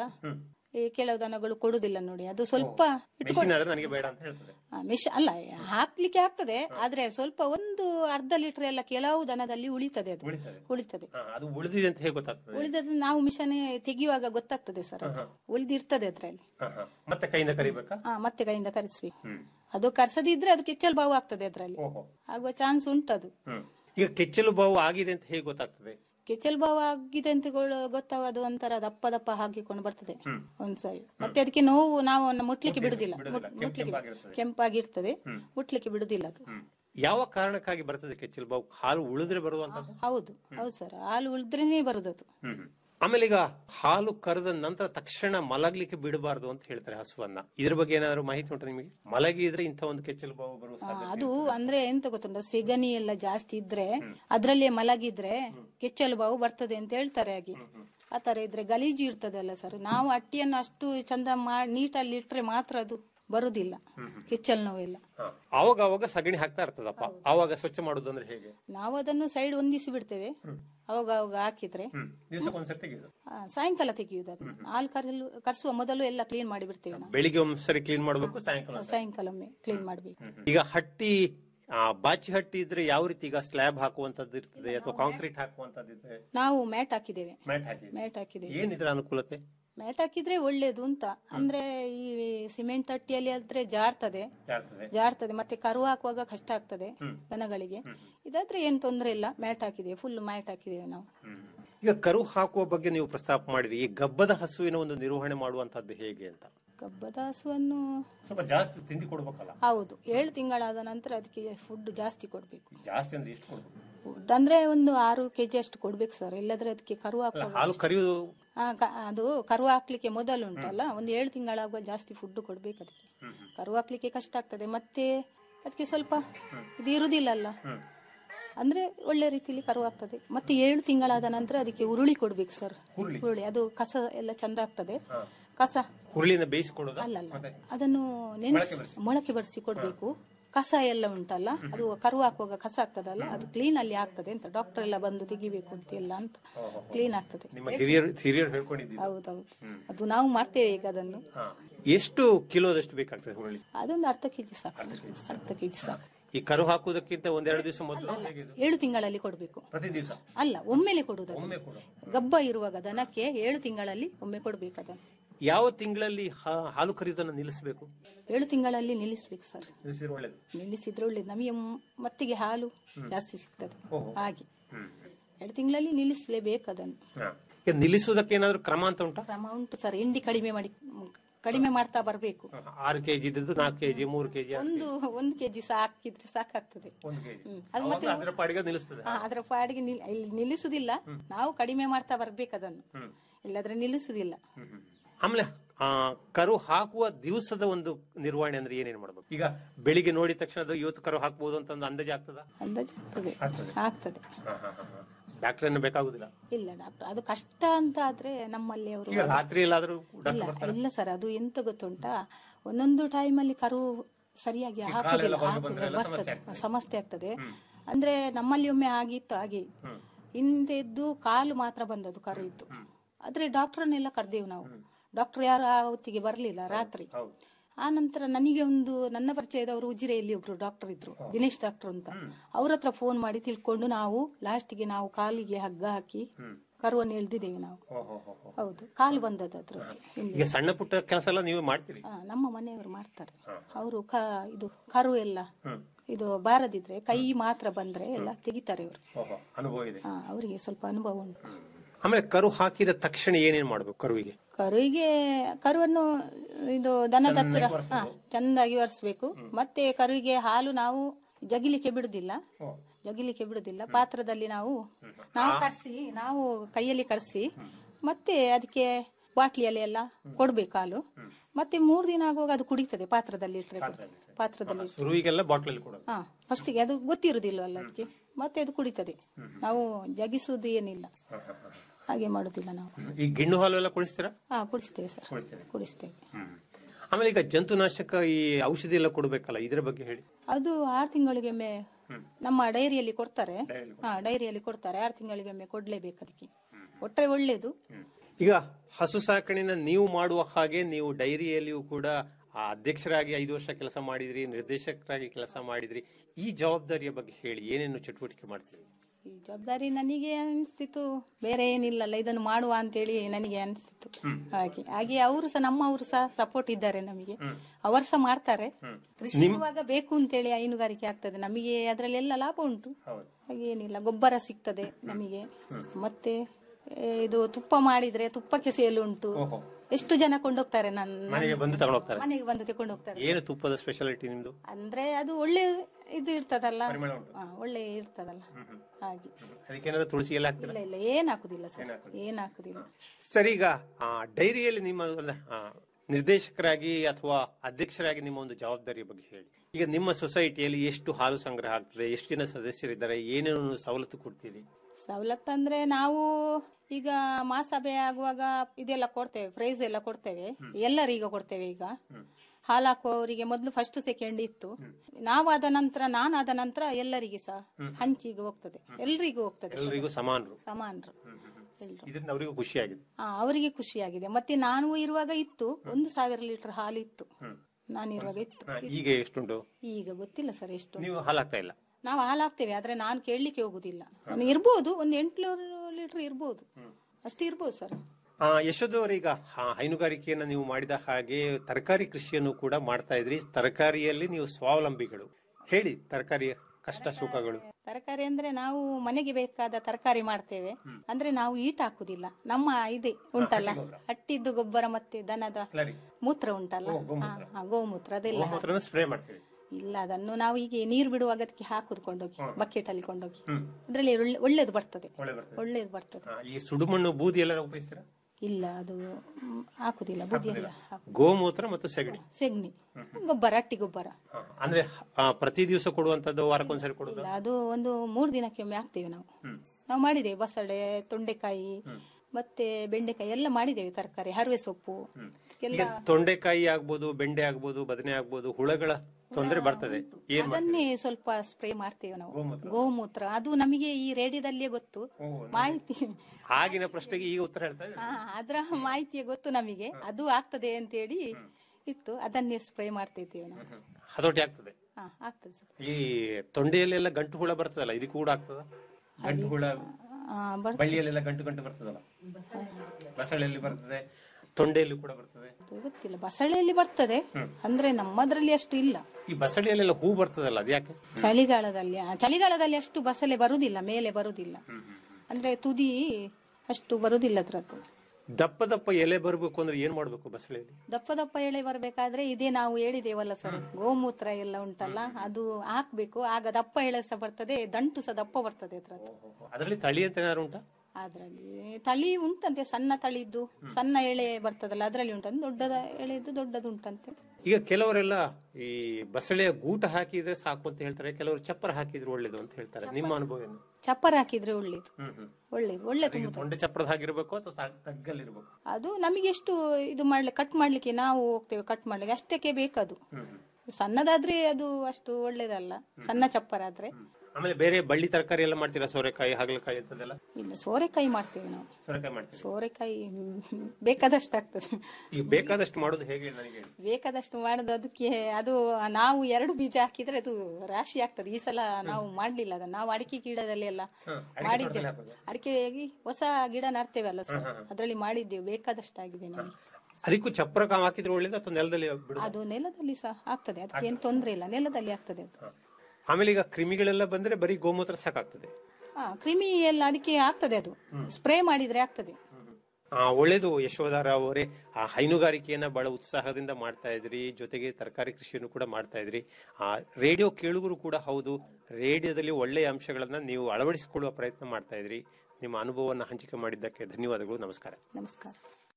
ಈ ಕೆಲವು ದನಗಳು ಕೊಡುದಿಲ್ಲ ನೋಡಿ ಅದು ಸ್ವಲ್ಪ ಮೆಷಿನ್ ಆದ್ರೆ ನನಗೆ ಬೇಡ ಅಂತ ಹೇಳ್ತದೆ ಮಿಷ ಅಲ್ಲ ಹಾಕ್ಲಿಕ್ಕೆ ಆಗ್ತದೆ ಆದ್ರೆ ಸ್ವಲ್ಪ ಒಂದು ಅರ್ಧ ಲೀಟರ್ ಎಲ್ಲ ಕೆಲವು ದನದಲ್ಲಿ ಉಳಿತದೆ ಅದು ಉಳಿತದೆ ಹಾ, ಅದು ಉಳಿದಿದೆ ಅಂತ ಹೇಗೆ ಗೊತ್ತಾಗ್ತದೆ ಉಳಿದದ್ದು ನಾವು ಮಿಷನ್ ತೆಗೆಯುವಾಗ ಗೊತ್ತಾಗ್ತದೆ ಸರ್ ಅದು ಉಳಿದಿರ್ತದೆ ಅದ್ರಲ್ಲಿ ಹಾ, ಹಾ. ಮತ್ತೆ ಕೈಯಿಂದ ಕರಿಬೇಕಾ ಹಾ ಮತ್ತೆ ಕೈಯಿಂದ ಕರೆಸ್ಬೇಕು ಅದು ಕರ್ಸದಿದ್ರೆ ಅದು ಕೆಚ್ಚಲ್ ಬಾವು ಆಗ್ತದೆ ಅದ್ರಲ್ಲಿ ಆಗುವ ಚಾನ್ಸ್ ಉಂಟದು ಹ್ಮ್. ಈಗ ಕೆಚ್ಚಲು ಬಾವು ಆಗಿದೆ ಅಂತ ಹೇಗೆ ಗೊತ್ತಾಗ್ತದೆ ಕೆಚ್ಚಲ್ ಬಾವು ಆಗಿದೆ ಅಂತ ಗೊಳ- ಗೊತ್ತಾಗೋದು ಒಂಥರ ದಪ್ಪ ದಪ್ಪ ಹಾಕಿಕೊಂಡು ಬರ್ತದೆ ಒಂದ್ಸರಿ ಮತ್ತೆ ಅದಕ್ಕೆ ನೋವು ನಾವು ನ- ಮುಟ್ಲಿಕ್ಕೆ ಬಿಡುದಿಲ್ಲ ಮುಟ್- ಮುಟ್ಲಿಕ್ಕೆ ಬಿಡು- ಕೆಂಪಾಗಿರ್ತದೆ ಮುಟ್ಲಿಕ್ಕೆ ಬಿಡುದಿಲ್ಲ ಅದು ಯಾವ ಕಾರಣಕ್ಕಾಗಿ ಬರ್ತದೆ ಕೆಚ್ಚಲು ಬಾವು ಹಾಲು ಉಳಿದ್ರೆ ಬರುವಂತದ್ದು ಹೌದು ಹೌದು ಸರ್ ಹಾಲು ಉಳಿದ್ರೇನೆ ಬರುದದು ಆಮೇಲೆ ಈಗ ಹಾಲು ಕರೆದ ನಂತರ ತಕ್ಷಣ ಮಲಗ್ಲಿಕ್ಕೆ ಬಿಡಬಾರ್ದು ಅಂತ ಹೇಳ್ತಾರೆ ಹಸುವನ್ನ ಇದ್ರ ಬಗ್ಗೆ ಏನಾದ್ರು ಮಾಹಿತಿ ಉಂಟು ನಿಮಗೆ ಮಲಗಿದ್ರೆ ಇಂಥ ಒಂದು ಕೆಚ್ಚಲು ಬಾವು ಬರುವ ಆ, ಅದು ಅಂದ್ರೆ ಎಂತ ಗೊತ್ತುಂಟ ಸೆಗಣಿ ಎಲ್ಲ ಜಾಸ್ತಿ ಇದ್ರೆ ಅದ್ರಲ್ಲೇ ಮಲಗಿದ್ರೆ ಕೆಚ್ಚಲು ಬಾವು ಬರ್ತದೆ ಅಂತ ಹೇಳ್ತಾರೆ ಹಾಗೆ ಆ ತರ ಇದ್ರೆ ಗಲೀಜು ಇರ್ತದಲ್ಲ ಸರ್ ನಾವು ಅಟ್ಟಿಯನ್ನು ಅಷ್ಟು ಚಂದ ಮಾಡಿ ನೀಟಲ್ಲಿ ಇಟ್ರೆ ಮಾತ್ರ ಅದು ಬರುದಿಲ್ಲ ಕೆಚ್ಚಲು ನೋವೆಲ್ಲ ಆವಾಗ ಅವಾಗ ಸಗಣಿ ಹಾಕ್ತಾ ಇರ್ತದಪ್ಪ ಆವಾಗ ಸ್ವಚ್ಛ ಮಾಡುದು ಅಂದ್ರೆ ಹೇಗೆ ನಾವು ಅದನ್ನು ಸೈಡ್ ಹೊಂದಿಸಿ ಬಿಡ್ತೇವೆ ಅವಾಗ ಅವಾಗ ಹಾಕಿದ್ರೆ ದಿವಸಕ್ಕೊಂದ್ಸರಿ ತೆಗೆಯುದು ಆ, ಸಾಯಂಕಾಲ ತೆಗೆಯುವುದು ಅದು ಹಾಲು ಕರಲು ಕರ್ಸುವ ಮೊದಲು ಎಲ್ಲ ಕ್ಲೀನ್ ಮಾಡಿ ಬಿಡ್ತೇವೆ ನಾವು ಬೆಳಿಗ್ಗೆ ಒಂದ್ಸರಿ ಕ್ಲೀನ್ ಮಾಡ್ಬೇಕು ಸಾಯಂಕಾಲ ಒಂದ್ಸರಿ. ಸಾಯಂಕಾಲ ಒಮ್ಮೆ ಕ್ಲೀನ್ ಮಾಡ್ಬೇಕು ಈಗ ಹಟ್ಟಿ ಆ, ಬಾಚಿ ಹಟ್ಟಿ ಇದ್ರೆ ಯಾವ ರೀತಿ ಈಗ ಸ್ಲ್ಯಾಬ್ ಹಾಕುವಂತದ್ದು ಇರ್ತದೆ ಅಥವಾ ಕಾಂಕ್ರೀಟ್ ಹಾಕುವಂತದ್ದು ಇದೆ ನಾವು ಮ್ಯಾಟ್ ಹಾಕಿದ್ದೇವೆ ಮ್ಯಾಟ್ ಹಾಕಿ ಮ್ಯಾಟ್ ಹಾಕಿದ್ದೇವೆ ಏನಿದ್ರ ಅನುಕೂಲತೆ ಮ್ಯಾಟ್ ಹಾಕಿದ್ರೆ ಒಳ್ಳೇದು ಅಂತ ಅಂದ್ರೆ ಈ ಸಿಮೆಂಟ್ ಹಟ್ಟಿಯಲ್ಲಿ ಆದ್ರೆ ಜಾರ್ತದೆ ಜಾರ್ತದೆ. ಜಾರ್ತದೆ ಮತ್ತೆ ಕರು ಹಾಕುವಾಗ ಕಷ್ಟ ಆಗ್ತದೆ ದನಗಳಿಗೆ ಇದಾದ್ರೆ ಏನ್ ತೊಂದ್ರೆ ಇಲ್ಲ ಮ್ಯಾಟ್ ಹಾಕಿದ್ದೇವೆ ಫುಲ್ ಮ್ಯಾಟ್ ಹಾಕಿದ್ದೇವೆ ನಾವು ಈಗ ಕರು ಹಾಕುವ ಬಗ್ಗೆ ನೀವು ಪ್ರಸ್ತಾಪ ಮಾಡಿರಿ ಈ ಗಬ್ಬದ ಹಸುವಿನ ಒಂದು ನಿರ್ವಹಣೆ ಮಾಡುವಂತದ್ದು ಹೇಗೆ ಅಂತ ಗಬ್ಬದ ಹಸುವನ್ನು ಸ್ವಲ್ಪ ಜಾಸ್ತಿ ತಿಂಡಿ ಕೊಡ್ಬೇಕಲ್ಲ ಹೌದು ಏಳು ತಿಂಗಳಾದ ನಂತರ ಅದಕ್ಕೆ ಫುಡ್ ಜಾಸ್ತಿ ಕೊಡ್ಬೇಕು ಜಾಸ್ತಿ ಅಂದ್ರೆ ಎಷ್ಟು ಕೊಡ್ಬೇಕು ಫುಡ್ ಅಂದ್ರೆ ಒಂದು ಆರು ಕೆಜಿ ಅಷ್ಟು ಕೊಡ್ಬೇಕು ಸರ್ ಇಲ್ಲದ್ರೆ ಅದಕ್ಕೆ ಕರು ಅಲ್ಲ, ಹಾಕುವಾಗ ಹಾಲು ಕರೆಯುವುದು ಆ, ಕ- ಅದು ಕರು ಹಾಕ್ಲಿಕ್ಕೆ ಮೊದಲು ಉಂಟಲ್ಲ ಒಂದು ಏಳು ತಿಂಗಳಾಗುವ ಜಾಸ್ತಿ ಫುಡ್ ಕೊಡ್ಬೇಕು ಅದಕ್ಕೆ ಕರು ಹಾಕ್ಲಿಕ್ಕೆ ಕಷ್ಟ ಆಗ್ತದೆ ಮತ್ತೆ ಅದಕ್ಕೆ ಸ್ವಲ್ಪ ಇದು ಇರುದಿಲ್ಲಲ್ಲ ಅಂದ್ರೆ ಒಳ್ಳೆ ರೀತಿಯಲ್ಲಿ ಕರು ಆಗ್ತದೆ ಮತ್ತೆ ಏಳು ತಿಂಗಳಾದ ನಂತರ ಅದಕ್ಕೆ ಉರುಳಿ ಕೊಡ್ಬೇಕು ಸರ್ ಹುರುಳಿ? ಉರುಳಿ ಅದು ಕಸ ಎಲ್ಲ ಚಂದ ಆಗ್ತದೆ ಕಸ ಹುರುಳಿನ ಬೇಯಿಸಿಕೊಡೋದ ಅಲ್ಲಲ್ಲ ಅದನ್ನು ನೆನೆಸಿ ಮೊಳಕೆ ಬರಿಸಿ ಕೊಡ್ಬೇಕು ಕಸ ಎಲ್ಲ ಉಂಟಲ್ಲ ಅದು ಕರು ಹಾಕುವಾಗ ಕಸ ಆಗ್ತದಲ್ಲ ಅದು ಕ್ಲೀನ್ ಅಲ್ಲಿ ಆಗ್ತದೆ ಅಂತ ಡಾಕ್ಟರ್ ಎಲ್ಲ ಬಂದು ತೆಗಿಬೇಕು ಅಂತ ಎಲ್ಲ ಅಂತ ಕ್ಲೀನ್ ಆಗ್ತದೆ ನಿಮ್ಮ ಹಿರಿಯರು ಹಿರಿಯರು ಹೇಳ್ಕೊಂಡಿದ್ದೀವಿ ಹೌದೌದು ಅದು ನಾವು ಮಾಡ್ತೇವೆ ಈಗ ಅದನ್ನು ಎಷ್ಟು ಕಿಲೋದಷ್ಟು ಬೇಕಾಗ್ತದೆ ಹುರುಳಿ ಅದೊಂದು ಅರ್ಧ ಕೆಜಿ ಸಾಕು ಸರ್ ಅರ್ಧ ಕೆಜಿ ಸಾಕು ಈ ಕರು ಹಾಕುವುದಕ್ಕಿಂತ ಒಂದೆರಡು ದಿವಸ ಮೊದಲು ಹೇಗಿದು? ಏಳು ತಿಂಗಳಲ್ಲಿ ಕೊಡ್ಬೇಕು ಪ್ರತಿ ದಿವಸ ಅಲ್ಲ ಒಮ್ಮೆಲೆ ಕೊಡುವುದು ಒಮ್ಮೆ ಅದನ್ನು. ಕೊಡು ಗಬ್ಬ ಇರುವಾಗ ದನಕ್ಕೆ ಏಳು ತಿಂಗಳಲ್ಲಿ ಒಮ್ಮೆ ಕೊಡ್ಬೇಕು ಅದನ್ನು ಯಾವ ತಿಂಗಳಲ್ಲಿ ಹಾ- ಹಾಲು ಕರೆಯುವುದನ್ನು ನಿಲ್ಲಿಸಬೇಕು ಏಳು ತಿಂಗಳಲ್ಲಿ ನಿಲ್ಲಿಸ್ಬೇಕು ಸರ್ ನಿಲ್ಲಿಸಿದ್ರೆ ಒಳ್ಳೇದು ನಿಲ್ಲಿಸಿದ್ರೆ ಒಳ್ಳೇದು ನಮಗೆ ಮ್- ಮತ್ತಿಗೆ ಹಾಲು ಜಾಸ್ತಿ ಸಿಗ್ತದೆ ಓಹೋ. ಹಾಗೆ ಎರಡು ತಿಂಗಳಲ್ಲಿ ನಿಲ್ಲಿಸಲೇಬೇಕು ಅದನ್ನು ಹಾ. ಈಗ ನಿಲ್ಲಿಸುವುದಕ್ಕೆ ಏನಾದ್ರು ಕ್ರಮ ಅಂತ ಉಂಟಾ ಕ್ರಮ ಉಂಟು ಸರ್ ಹಿಂಡಿ ಕಡಿಮೆ ಮಾಡಿ ಮ್, ಕಡಿಮೆ ಮಾಡ್ತಾ ಬರಬೇಕು ಆರು ಕೆಜಿ ಇದ್ದದ್ದು ನಾಲ್ಕು ಕೆಜಿ ಮೂರು ಕೆಜಿ ಒಂದು ಒಂದು ಕೆಜಿ ಸಾಕಿದ್ರೆ ಸಾಕಾಗ್ತದೆ ಒಂದು ಕೆಜಿ ಹ್ಮ್. ಅದು ಮತ್ತೆ ಅದರ ಪಾಡಿಗೆ ನಿಲ್ಲಿಸ್ತದೆ ಆ, ಅದರ ಪಾಡಿಗೆ ನಿಲ್- ಇಲ್ಲಿ ನಿಲ್ಲಿಸುದಿಲ್ಲ ನಾವು ಕಡಿಮೆ ಮಾಡ್ತಾ ಬರ್ಬೇಕು ಅದನ್ನು ಇಲ್ಲದ್ರೆ ನಿಲ್ಲಿಸುದಿಲ್ಲ ಆಮೇಲೆ ಆ, ಕರು ಹಾಕುವ ದಿವಸದ ಒಂದು ನಿರ್ವಹಣೆ ಅಂದ್ರೆ ಏನೇನ್ ಮಾಡ್ಬೇಕು ಈಗ ಬೆಳಿಗ್ಗೆ ನೋಡಿದ ತಕ್ಷಣ ಅದು ಇವತ್ತು ಕರು ಹಾಕ್ಬೋದು ಅಂತ ಒಂದು ಅಂದಾಜು ಆಗ್ತದ ಅಂದಾಜು ಆಗ್ತದೆ ಆಗ್ತದೆ ಡಾಕ್ಟರ್ ಏನು ಬೇಕಾಗುದಿಲ್ಲ ಇಲ್ಲ ಡಾಕ್ಟರ್ ಅದು ಕಷ್ಟ ಅಂತ ಆದ್ರೆ ನಮ್ಮಲ್ಲಿ ಅವರು ಈಗ ರಾತ್ರಿ ಎಲ್ಲಾದ್ರೂ ಇಲ್ಲ ಇಲ್ಲ ಸರ್ ಅದು ಎಂತ ಗೊತ್ತುಂಟಾ ಒಂದೊಂದು ಟೈಮಲ್ಲಿ ಕರು ಸರಿಯಾಗಿ ಹಾಕುದಿಲ್ಲ ಹಾಕುದಿಲ್ಲ ಬರ್ತದೆ ಸಮಸ್ಯೆ ಆಗ್ತದೆ ಅಂದ್ರೆ ನಮ್ಮಲ್ಲಿ ಒಮ್ಮೆ ಆಗಿತ್ತು ಹಾಗೆ ಹಿಂದೆ ಇದ್ದು ಕಾಲು ಮಾತ್ರ ಬಂದದ್ದು ಕರು ಇತ್ತು ಆದ್ರೆ ಡಾಕ್ಟರ್ನೆಲ್ಲ ಕರೆದೇವು ನಾವು ಡಾಕ್ಟರ್ ಯಾರು ಆ ಹೊತ್ತಿಗೆ ಬರ್ಲಿಲ್ಲ ರಾತ್ರಿ ಆ ನಂತರ ನನಗೆ ಒಂದು ನನ್ನ ಪರಿಚಯದವರು ಉಜಿರೆಯಲ್ಲಿ ಒಬ್ರು ಡಾಕ್ಟರ್ ಇದ್ರು ದಿನೇಶ್ ಡಾಕ್ಟರ್ ಅಂತ ಅವ್ರ ಹತ್ರ ಫೋನ್ ಮಾಡಿ ತಿಳ್ಕೊಂಡು ನಾವು ಲಾಸ್ಟಿಗೆ ನಾವು ಕಾಲಿಗೆ ಹಗ್ಗ ಹಾಕಿ ಕರುವನ್ನು ಎಳ್ದಿದ್ದೇವೆ ನಾವು ಹೌದು ಕಾಲು ಬಂದದ್ದು ಅದ್ರ ಈಗ ಸಣ್ಣ ಪುಟ್ಟ ಕೆಲಸ ಎಲ್ಲ ನೀವೇ ಮಾಡ್ತೀರಿ ಆ, ನಮ್ಮ ಮನೆಯವರು ಮಾಡ್ತಾರೆ ಅವರು ಕ ಇದು ಕರು ಎಲ್ಲ ಇದು ಬಾರದಿದ್ರೆ ಕೈ ಮಾತ್ರ ಬಂದ್ರೆ ಎಲ್ಲ ತೆಗಿತಾರೆ ಅವರು ಓಹೋ, ಅನುಭವ ಇದೆ ಅವರಿಗೆ ಸ್ವಲ್ಪ ಅನುಭವ ಉಂಟು ಆಮೇಲೆ ಕರು ಹಾಕಿದ ತಕ್ಷಣ ಏನೇನ್ ಮಾಡ್ಬೇಕು ಕರುವಿಗೆ ಕರುವಿಗೆ ಕರುವನ್ನು ಇದು ದನದ ಹತ್ರ ಹಾ, ಚೆಂದಾಗಿ ಒರೆಸ್ಬೇಕು ಮತ್ತೆ ಕರುವಿಗೆ ಹಾಲು ನಾವು ಜಗಿಲಿಕ್ಕೆ ಬಿಡುದಿಲ್ಲ ಜಗಿಲಿಕ್ಕೆ ಬಿಡುದಿಲ್ಲ ಪಾತ್ರದಲ್ಲಿ ನಾವು ನಾವು ಕರ್ಸಿ ನಾವು ಕೈಯಲ್ಲಿ ಕರ್ಸಿ ಮತ್ತೆ ಅದಕ್ಕೆ ಬಾಟ್ಲಿಯಲ್ಲಿ ಎಲ್ಲ ಕೊಡ್ಬೇಕು ಹಾಲು ಮತ್ತೆ ಮೂರು ದಿನ ಆಗುವಾಗ ಅದು ಕುಡಿತದೆ ಪಾತ್ರದಲ್ಲಿ ಇಟ್ರೆ ಪಾತ್ರದಲ್ಲಿ ಇಟ್ರೆ. ಶುರುವಿಗೆಲ್ಲ ಬಾಟ್ಲಲ್ಲಿ ಕೊಡೋದು ಹಾ ಫಸ್ಟಿಗೆ ಅದು ಗೊತ್ತಿರುದಿಲ್ವಲ್ಲ ಅದಕ್ಕೆ ಮತ್ತೆ ಅದು ಕುಡಿತದೆ ನಾವು ಜಗಿಸುವುದು ಏನಿಲ್ಲ ಹಾಗೆ ಮಾಡುದಿಲ್ಲ ನಾವು ಈ ಗಿಣ್ಣು ಹಾಲು ಎಲ್ಲ ಕುಡಿಸ್ತೀರಾ ಹಾ ಕುಡಿಸ್ತೇವೆ ಸರ್ ಕುಡಿಸ್ತೇವೆ ಆಮೇಲೆ ಈಗ ಜಂತುನಾಶಕ ಈ ಔಷಧಿ ಎಲ್ಲ ಕೊಡ್ಬೇಕಲ್ಲ ಇದ್ರ ಬಗ್ಗೆ ಹೇಳಿ ಅದು ಆರು ತಿಂಗಳಿಗೊಮ್ಮೆ ನಮ್ಮ ಡೈರಿಯಲ್ಲಿ ಕೊಡ್ತಾರೆ ಹಾ ಡೈರಿಯಲ್ಲಿ ಕೊಡ್ತಾರೆ ಆರು ತಿಂಗಳಿಗೊಮ್ಮೆ ಕೊಡ್ಲೇಬೇಕು ಅದಕ್ಕೆ ಒಟ್ಟರೆ ಒಳ್ಳೇದು ಈಗ ಹಸು ಸಾಕಣೆನ ನೀವು ಮಾಡುವ ಹಾಗೆ ನೀವು ಡೈರಿಯಲ್ಲಿಯೂ ಕೂಡ ಆ ಅಧ್ಯಕ್ಷರಾಗಿ ಐದು ವರ್ಷ ಕೆಲಸ ಮಾಡಿದ್ರಿ ನಿರ್ದೇಶಕರಾಗಿ ಕೆಲಸ ಮಾಡಿದ್ರಿ ಈ ಜವಾಬ್ದಾರಿಯ ಬಗ್ಗೆ ಹೇಳಿ ಏನೇನು ಚಟುವಟಿಕೆ ಮಾಡ್ತೀರಿ ಈ ಜವಾಬ್ದಾರಿ ನನಗೆ ಅನಿಸ್ತಿತ್ತು ಬೇರೆ ಏನಿಲ್ಲಲ್ಲ ಇದನ್ನು ಮಾಡುವ ಅಂತೇಳಿ ನನಗೆ ಅನಿಸ್ತಿತ್ತು ಹಾಗೆ ಹಾಗೆ ಅವರು ಸಹ ನಮ್ಮವರು ಸಹ ಸಪೋರ್ಟ್ ಇದ್ದಾರೆ ನಮಗೆ ಅವರು ಸಹ ಮಾಡ್ತಾರೆ ಕೃಷಿ ಇರುವಾಗ ಬೇಕು ಅಂತೇಳಿ ಹೈನುಗಾರಿಕೆ ಆಗ್ತದೆ ನಮಗೆ ಅದರಲ್ಲಿ ಎಲ್ಲ ಲಾಭ ಉಂಟು ಹಾಗೆ ಏನಿಲ್ಲ ಗೊಬ್ಬರ ಸಿಗ್ತದೆ ನಮಗೆ ಮತ್ತೆ ಏ, ಇದು ತುಪ್ಪ ಮಾಡಿದ್ರೆ ತುಪ್ಪಕ್ಕೆ ಸೇಲ್ ಉಂಟು ಎಷ್ಟು ಜನ ಕೊಂಡೋಗ್ತಾರೆ ನನ್ನ ಮನೆಗೆ ಬಂದು ತಗೊಂಡು ಹೋಗ್ತಾರೆ ಮನೆಗೆ ಬಂದು ತಕೊಂಡು ಹೋಗ್ತಾರೆ ಏನು ತುಪ್ಪದ ಸ್ಪೆಷಾಲಿಟಿ ನಿಮ್ದು ಅಂದ್ರೆ ಅದು ಒಳ್ಳೆ ಇದು ಇರ್ತದಲ್ಲ ಪರಿಮಳ ಉಂಟು. ಹಾ, ಒಳ್ಳೆ ಇರ್ತದಲ್ಲ ಹಾಗೆ ಅದಕ್ಕೇನಾದ್ರು ತುಳಸಿ ಎಲ್ಲ ಹಾಕ್ತೀರಾ ಇಲ್ಲ ಇಲ್ಲ ಏನ್ ಹಾಕುದಿಲ್ಲ ಸರ್ ಏನ್ ಹಾಕುದಿಲ್ಲ ಸರಿ ಈಗ ಆ, ಡೈರಿಯಲ್ಲಿ ನಿಮ್ಮ ಒಂದು, ಆ, ನಿರ್ದೇಶಕರಾಗಿ ಅಥವಾ ಅಧ್ಯಕ್ಷರಾಗಿ ನಿಮ್ಮ ಒಂದು ಜವಾಬ್ದಾರಿಯ ಬಗ್ಗೆ ಹೇಳಿ ಈಗ ನಿಮ್ಮ ಸೊಸೈಟಿಯಲ್ಲಿ ಎಷ್ಟು ಹಾಲು ಸಂಗ್ರಹ ಆಗ್ತದೆ ಎಷ್ಟು ಜನ ಸದಸ್ಯರಿದ್ದಾರೆ ಏನೇನು ಸವಲತ್ತು ಕೊಡ್ತೀರಿ ಸವಲತ್ತು ಅಂದ್ರೆ ನಾವು ಈಗ ಮಹಾಸಭೆ ಆಗುವಾಗ ಇದೆಲ್ಲ ಕೊಡ್ತೇವೆ ಪ್ರೈಸ್ ಎಲ್ಲ ಕೊಡ್ತೇವೆ ಎಲ್ಲರಿಗೂ ಕೊಡ್ತೇವೆ ಈಗ ಹಾಲು ಹಾಕುವವರಿಗೆ ಮೊದಲು ಫಸ್ಟ್ ಸೆಕೆಂಡ್ ಇತ್ತು ನಾವು ಆದ ನಂತರ ನಾನು ಆದ ನಂತರ ಎಲ್ಲರಿಗೆ ಸಹ ಹಂಚಿಗೆ ಹೋಗ್ತದೆ ಎಲ್ರಿಗೂ ಹೋಗ್ತದೆ ಎಲ್ಲರಿಗೂ ಸಮಾನರು ಸಮಾನರು ಎಲ್ರು ಇದರಿಂದ ಅವರಿಗೂ ಖುಷಿಯಾಗಿದೆ ಆ, ಅವರಿಗೆ ಖುಷಿಯಾಗಿದೆ ಮತ್ತೆ ನಾನು ಇರುವಾಗ ಇತ್ತು ಒಂದು ಸಾವಿರ ಲೀಟರ್ ಹಾಲು ಇತ್ತು ನಾನು ಇರುವಾಗ ಇತ್ತು ಹಾ, ಈಗ ಎಷ್ಟುಂಟು ಈಗ ಗೊತ್ತಿಲ್ಲ ಸರ್ ಎಷ್ಟು ನೀವು ಹಾಲು ಹಾಕ್ತಾ ಇಲ್ಲ ನಾವು ಹಾಲು ಹಾಕ್ತೇವೆ ಆದ್ರೆ ನಾನು ಕೇಳಲಿಕ್ಕೆ ಹೋಗುದಿಲ್ಲ ನಾನು ಇರ್ಬೋದು ಒಂದು ಎಂಟ್ನೂರು ಲೀಟರ್ ಇರ್ಬೋದು ಅಷ್ಟು ಇರ್ಬೋದು ಸರ್ ಆ, ಯಶೋದವರೀಗ ಆ, ಹೈನುಗಾರಿಕೆಯನ್ನ ನೀವು ಮಾಡಿದ ಹಾಗೆ ತರಕಾರಿ ಕೃಷಿಯನ್ನು ಕೂಡ ಮಾಡ್ತಾ ಇದ್ರಿ ತರಕಾರಿಯಲ್ಲಿ ನೀವು ಸ್ವಾವಲಂಬಿಗಳು ಹೇಳಿ ತರಕಾರಿಯ ಕಷ್ಟ ಸುಖಗಳು ತರಕಾರಿ ಅಂದ್ರೆ ನಾವು ಮನೆಗೆ ಬೇಕಾದ ತರಕಾರಿ ಮಾಡ್ತೇವೆ ಅಂದ್ರೆ ನಾವು ಈಟ್ ಹಾಕುದಿಲ್ಲ ನಮ್ಮ ಇದೆ ಉಂಟಲ್ಲ ಹಟ್ಟಿದ್ದು ಗೊಬ್ಬರ ಮತ್ತೆ ದನದ ಮೂತ್ರ ಉಂಟಲ್ಲ ಹಾ, ಹಾ, ಗೋಮೂತ್ರ ಅದೆಲ್ಲ ಗೋಮೂತ್ರನ ಸ್ಪ್ರೇ ಮಾಡ್ತೀವಿ ಇಲ್ಲ ಅದನ್ನು ನಾವು ಈಗ ನೀರು ಬಿಡುವಾಗ ಅದಕ್ಕೆ ಹಾಕುದು ಕೊಂಡೋಗಿ ಬಕೆಟ್ ಅಲ್ಲಿ ಕೊಂಡೋಗಿ ಅದ್ರಲ್ಲಿ ಒಳ್ಳೆ- ಒಳ್ಳೇದು ಬರ್ತದೆ ಒಳ್ಳೇದು ಬರ್ತದೆ ಆ, ಈ ಸುಡುಮಣ್ಣು ಬೂದಿ ಎಲ್ಲ ಉಪಯೋಗಿಸ್ತೀರಾ ಇಲ್ಲ ಅದು ಮ್, ಹಾಕುದಿಲ್ಲ ಬುದ್ಧಿ ಎಲ್ಲ ಹಾಕು ಗೋಮೂತ್ರ ಮತ್ತು ಸಗಣಿ ಸೆಗಣಿ ಗೊಬ್ಬರ ಹಟ್ಟಿ ಗೊಬ್ಬರ ಅಂದ್ರೆ ಆ, ಪ್ರತಿ ದಿವಸ ಕೊಡುವಂತದ್ದು ವಾರಕ್ಕೊಂದ್ಸರಿ ಕೊಡುದು ಇಲ್ಲ ಅದು ಒಂದು ಮೂರು ದಿನಕ್ಕೆ ಒಮ್ಮೆ ಹಾಕ್ತೇವೆ ನಾವು ನಾವು ಮಾಡಿದ್ದೇವೆ ಬಸಳೆ ತೊಂಡೆಕಾಯಿ ಮತ್ತೆ ಬೆಂಡೆಕಾಯಿ ಎಲ್ಲ ಮಾಡಿದ್ದೇವೆ ತರಕಾರಿ ಹರವೆ ಸೊಪ್ಪು ಎಲ್ಲ ಈಗ ತೊಂಡೆಕಾಯಿ ಆಗ್ಬೋದು ಬೆಂಡೆ ಆಗ್ಬೋದು ಬದನೆ ಆಗ್ಬೋದು ಹುಳಗಳ ತೊಂದರೆ ಬರ್ತದೆ ಏನ್ ಮಾಡ್ತೀರಿ? ಅದನ್ನೇ ಸ್ವಲ್ಪ ಸ್ಪ್ರೇ ಮಾಡ್ತೇವೆ ನಾವು ಗೋಮೂತ್ರ ಅದು ನಮಗೆ ಈ ರೇಡಿಯೋದಲ್ಲಿಯೇ ಗೊತ್ತು ಮಾಹಿತಿ ಆಗಿನ ಪ್ರಶ್ನೆಗೆ ಈಗ ಉತ್ತರ ಹೇಳ್ತಾ ಇದ್ದಾರೆ ಹಾ, ಅದ್ರ ಮಾಹಿತಿಯೇ ಗೊತ್ತು ನಮಗೆ ಅದು ಆಗ್ತದೆ ಅಂತೇಳಿ ಇತ್ತು ಅದನ್ನೇ ಸ್ಪ್ರೇ ಮಾಡ್ತಿದ್ದೇವೆ ನಾವು ಹತೋಟಿ ಆಗ್ತದೆ ಹಾ ಆಗ್ತದೆ ಸರ್ ಈ ತೊಂಡೆಯಲ್ಲೆಲ್ಲ ಗಂಟು ಹುಳ ಬರ್ತದಲ್ಲ ಇದಕ್ಕೂ ಕೂಡ ಆಗ್ತದ ಗಂಟು ಹುಳ ಆ, ಬರ್ತದೆ. ಬಳ್ಳಿಯಲ್ಲೆಲ್ಲ ಗಂಟು ಗಂಟು ಬರ್ತದಲ್ಲ ಬಸಳೆಯಲ್ಲಿ ಬರ್ತದೆ ತೊಂಡೆಯಲ್ಲಿ ಕೂಡ ಬರ್ತದೆ ಅದು ಗೊತ್ತಿಲ್ಲ ಬಸಳೆಯಲ್ಲಿ ಬರ್ತದೆ ಅಂದ್ರೆ ನಮ್ಮದ್ರಲ್ಲಿ ಅಷ್ಟು ಇಲ್ಲ ಈ ಬಸಳೆಯಲ್ಲೆಲ್ಲ ಹೂ ಬರ್ತದಲ್ಲ ಅದು ಯಾಕೆ ಚಳಿಗಾಲದಲ್ಲಿ ಆ, ಚಳಿಗಾಲದಲ್ಲಿ ಅಷ್ಟು ಬಸಳೆ ಬರುದಿಲ್ಲ ಮೇಲೆ ಬರುದಿಲ್ಲ ಅಂದ್ರೆ ತುದಿ ಅಷ್ಟು ಬರುದಿಲ್ಲ ಅದ್ರದ್ದು ದಪ್ಪ ದಪ್ಪ ಎಲೆ ಬರಬೇಕು ಅಂದ್ರೆ ಏನ್ ಮಾಡ್ಬೇಕು ಬಸಳೆಯಲ್ಲಿ ದಪ್ಪ ದಪ್ಪ ಎಳೆ ಬರ್ಬೇಕಾದ್ರೆ ಇದೇ ನಾವು ಹೇಳಿದೇವಲ್ಲ ಸರ್ ಗೋಮೂತ್ರ ಎಲ್ಲ ಉಂಟಲ್ಲ ಅದು ಹಾಕ್ಬೇಕು ಆಗ ದಪ್ಪ ಎಳೆ ಸಹ ಬರ್ತದೆ ದಂಟು ಸಹ ದಪ್ಪ ಬರ್ತದೆ ಅದ್ರದ್ದು ಅದರಲ್ಲಿ ತಳಿ ಅಂತ ಏನಾದ್ರು ಉಂಟಾ ಅದ್ರಲ್ಲಿ ತಳಿ ಉಂಟಂತೆ ಸಣ್ಣ ತಳಿದ್ದು ಸಣ್ಣ ಎಳೆ ಬರ್ತದಲ್ಲ ಅದ್ರಲ್ಲಿ ಉಂಟಂತೆ ದೊಡ್ಡದ ಎಳೆದು ದೊಡ್ಡದು ಉಂಟಂತೆ ಈಗ ಕೆಲವರೆಲ್ಲ ಈ ಬಸಳೆಯ ಗೂಟ ಹಾಕಿದ್ರೆ ಸಾಕು ಅಂತ ಹೇಳ್ತಾರೆ ಕೆಲವರು ಚಪ್ಪರ ಹಾಕಿದ್ರೆ ಒಳ್ಳೇದು ಅಂತ ಹೇಳ್ತಾರೆ ನಿಮ್ಮ ಅನುಭವ ಏನು ಚಪ್ಪರ ಹಾಕಿದ್ರೆ ಒಳ್ಳೇದು ಹ್ಮ್ ಹ್ಮ್ ಒಳ್ಳೇದು ಒಳ್ಳೆ ಈಗ ತೊಂಡೆ ಚಪ್ಪರದ ಹಾಕಿರ್ಬೇಕು ಅಥವಾ ತ- ತಗ್ಗಲ್ಲಿರ್ಬೇಕು ಅದು ನಮಗೆ ಎಷ್ಟು ಇದು ಮಾಡ್ಲಿಕ್ಕೆ ಕಟ್ ಮಾಡ್ಲಿಕ್ಕೆ ನಾವು ಹೋಗ್ತೇವೆ ಕಟ್ ಮಾಡ್ಲಿಕ್ಕೆ ಅಷ್ಟಕ್ಕೆ ಬೇಕದು ಸಣ್ಣದಾದ್ರೆ ಅದು ಅಷ್ಟು ಒಳ್ಳೇದಲ್ಲ ಸಣ್ಣ ಚಪ್ಪರ ಆದ್ರೆ ಆಮೇಲೆ ಬೇರೆ ಬಳ್ಳಿ ತರಕಾರಿ ಎಲ್ಲ ಮಾಡ್ತೀರಾ ಸೋರೆಕಾಯಿ ಹಾಗಲಕಾಯಿ ಅಂತದೆಲ್ಲ ಇಲ್ಲ ಸೋರೆಕಾಯಿ ಮಾಡ್ತೇವೆ ನಾವು ಸೋರೆಕಾಯಿ ಮಾಡ್ತೀರಾ ಸೋರೆಕಾಯಿ ಹ್ಮ್, ಬೇಕಾದಷ್ಟು ಆಗ್ತದೆ ಈಗ ಬೇಕಾದಷ್ಟು ಮಾಡೋದು ಹೇಗೆ ಹೇಳಿ ನನಗೆ ಹೇಳಿ. ಬೇಕಾದಷ್ಟು ಮಾಡೋದು ಅದಕ್ಕೆ ಅದು ನಾವು ಎರಡು ಬೀಜ ಹಾಕಿದ್ರೆ ಅದು ರಾಶಿ ಆಗ್ತದೆ ಈ ಸಲ ನಾವು ಮಾಡ್ಲಿಲ್ಲ ಅದನ್ನ ನಾವು ಅಡಿಕೆ ಗಿಡದಲ್ಲಿ ಎಲ್ಲ ಮಾಡಿದ್ದೇವೆ ಅಡಿಕೆ ಹೊಸ ಗಿಡ ನಡ್ತೇವಲ್ಲ ಸರ್ ಅದ್ರಲ್ಲಿ ಮಾಡಿದ್ದೇವೆ ಬೇಕಾದಷ್ಟು ಆಗಿದೆ ನಮಗೆ ಅದಕ್ಕೂ ಚಪ್ಪರ ಕಾಮ್ ಹಾಕಿದ್ರೆ ಒಳ್ಳೇದು ಅಥವಾ ನೆಲದಲ್ಲಿ ಬಿಡುದು ಅದು ನೆಲದಲ್ಲಿ ಸಹ ಆಗ್ತದೆ ಅದಕ್ಕೆ ಏನು ತೊಂದ್ರೆ ಇಲ್ಲ ನೆಲದಲ್ಲಿ ಆಗ್ತದೆ ಅದು ಆಮೇಲೆ ಈಗ ಕ್ರಿಮಿಗಳೆಲ್ಲ ಬಂದ್ರೆ ಬರೀ ಗೋಮೂತ್ರ ಸಾಕಾಗ್ತದೆ ಹಾ ಕ್ರಿಮಿ ಎಲ್ಲ ಅದಕ್ಕೆ ಆಗ್ತದೆ ಅದು ಸ್ಪ್ರೇ ಮಾಡಿದ್ರೆ ಆಗ್ತದೆ ಆ, ಒಳ್ಳೇದು ಯಶೋಧರಾವ್ ಅವರೇ ಆ ಹೈನುಗಾರಿಕೆಯನ್ನ ಬಹಳ ಉತ್ಸಾಹದಿಂದ ಮಾಡ್ತಾ ಇದ್ರಿ ಜೊತೆಗೆ ತರಕಾರಿ ಕೃಷಿಯನ್ನು ಕೂಡ ಮಾಡ್ತಾ ಇದ್ರಿ ಆ ರೇಡಿಯೋ ಕೇಳುಗರು ಕೂಡ ಹೌದು ರೇಡಿಯೋದಲ್ಲಿ ಒಳ್ಳೆಯ ಅಂಶಗಳನ್ನ ನೀವು ಅಳವಡಿಸಿಕೊಳ್ಳುವ ಪ್ರಯತ್ನ ಮಾಡ್ತಾ ಇದ್ರಿ ನಿಮ್ಮ ಅನುಭವವನ್ನು ಹಂಚಿಕೆ ಮಾಡಿದ್ದಕ್ಕೆ ಧನ್ಯವಾದಗಳು ನಮಸ್ಕಾರ ನಮಸ್ಕಾರ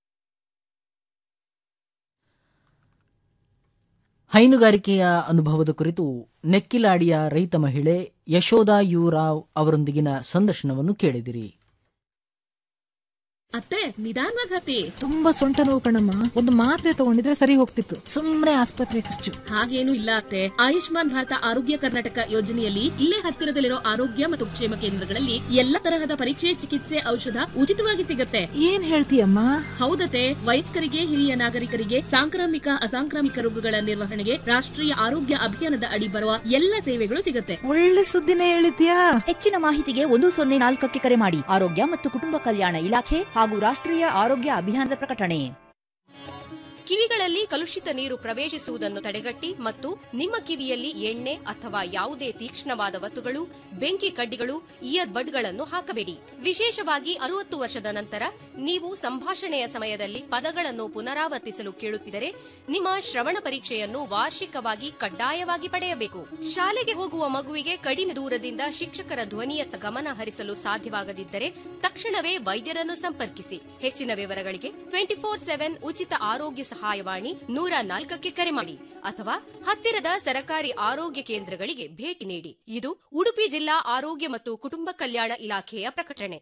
ಹೈನುಗಾರಿಕೆಯ ಅನುಭವದ ಕುರಿತು ನೆಕ್ಕಿಲಾಡಿಯ ರೈತ ಮಹಿಳೆ ಯಶೋದಾ ಯು ರಾವ್ ಅವರೊಂದಿಗಿನ ಸಂದರ್ಶನವನ್ನು ಕೇಳಿದಿರಿ ಅತ್ತೆ ನಿಧಾನವಾಗಿ ಹತ್ತಿ ತುಂಬಾ ಸೊಂಟ ನೋವು ಕಣಮ್ಮ ಒಂದು ಮಾತ್ರೆ ತಗೊಂಡಿದ್ರೆ ಸರಿ ಹೋಗ್ತಿತ್ತು ಸುಮ್ಮನೆ ಆಸ್ಪತ್ರೆ ಖರ್ಚು ಹಾಗೇನು ಇಲ್ಲ ಅತ್ತೆ ಆಯುಷ್ಮಾನ್ ಭಾರತ ಆರೋಗ್ಯ ಕರ್ನಾಟಕ ಯೋಜನೆಯಲ್ಲಿ ಇಲ್ಲೇ ಹತ್ತಿರದಲ್ಲಿರೋ ಆರೋಗ್ಯ ಮತ್ತು ಕ್ಷೇಮ ಕೇಂದ್ರಗಳಲ್ಲಿ ಎಲ್ಲ ತರಹದ ಪರೀಕ್ಷೆ ಚಿಕಿತ್ಸೆ ಔಷಧ ಉಚಿತವಾಗಿ ಸಿಗತ್ತೆ ಏನ್ ಹೇಳ್ತೀಯಮ್ಮ ಹೌದತೆ ವಯಸ್ಕರಿಗೆ ಹಿರಿಯ ನಾಗರಿಕರಿಗೆ ಸಾಂಕ್ರಾಮಿಕ ಅಸಾಂಕ್ರಾಮಿಕ ರೋಗಗಳ ನಿರ್ವಹಣೆಗೆ ರಾಷ್ಟ್ರೀಯ ಆರೋಗ್ಯ ಅಭಿಯಾನದ ಅಡಿ ಬರುವ ಎಲ್ಲ ಸೇವೆಗಳು ಸಿಗತ್ತೆ ಒಳ್ಳೆ ಸುದ್ದಿನೇ ಹೇಳಿದ್ಯಾ ಹೆಚ್ಚಿನ ಮಾಹಿತಿಗೆ ಒಂದು ಸೊನ್ನೆ ನಾಲ್ಕಕ್ಕೆ ಕರೆ ಮಾಡಿ ಆರೋಗ್ಯ ಮತ್ತು ಕುಟುಂಬ ಕಲ್ಯಾಣ ಇಲಾಖೆ ಹಾಗೂ ರಾಷ್ಟ್ರೀಯ ಆರೋಗ್ಯ ಅಭಿಯಾನದ ಪ್ರಕಟಣೆ ಕಿವಿಗಳಲ್ಲಿ ಕಲುಷಿತ ನೀರು ಪ್ರವೇಶಿಸುವುದನ್ನು ತಡೆಗಟ್ಟಿ ಮತ್ತು ನಿಮ್ಮ ಕಿವಿಯಲ್ಲಿ ಎಣ್ಣೆ ಅಥವಾ ಯಾವುದೇ ತೀಕ್ಷ್ಣವಾದ ವಸ್ತುಗಳು ಬೆಂಕಿ ಕಡ್ಡಿಗಳು ಇಯರ್ ಬಡ್ಗಳನ್ನು ಹಾಕಬೇಡಿ ವಿಶೇಷವಾಗಿ ಅರುವತ್ತು ವರ್ಷದ ನಂತರ ನೀವು ಸಂಭಾಷಣೆಯ ಸಮಯದಲ್ಲಿ ಪದಗಳನ್ನು ಪುನರಾವರ್ತಿಸಲು ಕೇಳುತ್ತಿದ್ದರೆ ನಿಮ್ಮ ಶ್ರವಣ ಪರೀಕ್ಷೆಯನ್ನು ವಾರ್ಷಿಕವಾಗಿ ಕಡ್ಡಾಯವಾಗಿ ಪಡೆಯಬೇಕು ಶಾಲೆಗೆ ಹೋಗುವ ಮಗುವಿಗೆ ಕಡಿಮೆ ದೂರದಿಂದ ಶಿಕ್ಷಕರ ಧ್ವನಿಯತ್ತ ಗಮನ ಹರಿಸಲು ಸಾಧ್ಯವಾಗದಿದ್ದರೆ ತಕ್ಷಣವೇ ವೈದ್ಯರನ್ನು ಸಂಪರ್ಕಿಸಿ ಹೆಚ್ಚಿನ ವಿವರಗಳಿಗೆ ಟ್ವೆಂಟಿ ಫೋರ್ ಸೆವೆನ್ ಉಚಿತ ಆರೋಗ್ಯ ಸಹಾಯವಾಣಿ ನೂರ ನಾಲ್ಕಕ್ಕೆ ಕರೆ ಮಾಡಿ ಅಥವಾ ಹತ್ತಿರದ ಸರ್ಕಾರಿ ಆರೋಗ್ಯ ಕೇಂದ್ರಗಳಿಗೆ ಭೇಟಿ ನೀಡಿ ಇದು ಉಡುಪಿ ಜಿಲ್ಲಾ ಆರೋಗ್ಯ ಮತ್ತು ಕುಟುಂಬ ಕಲ್ಯಾಣ ಇಲಾಖೆಯ ಪ್ರಕಟಣೆ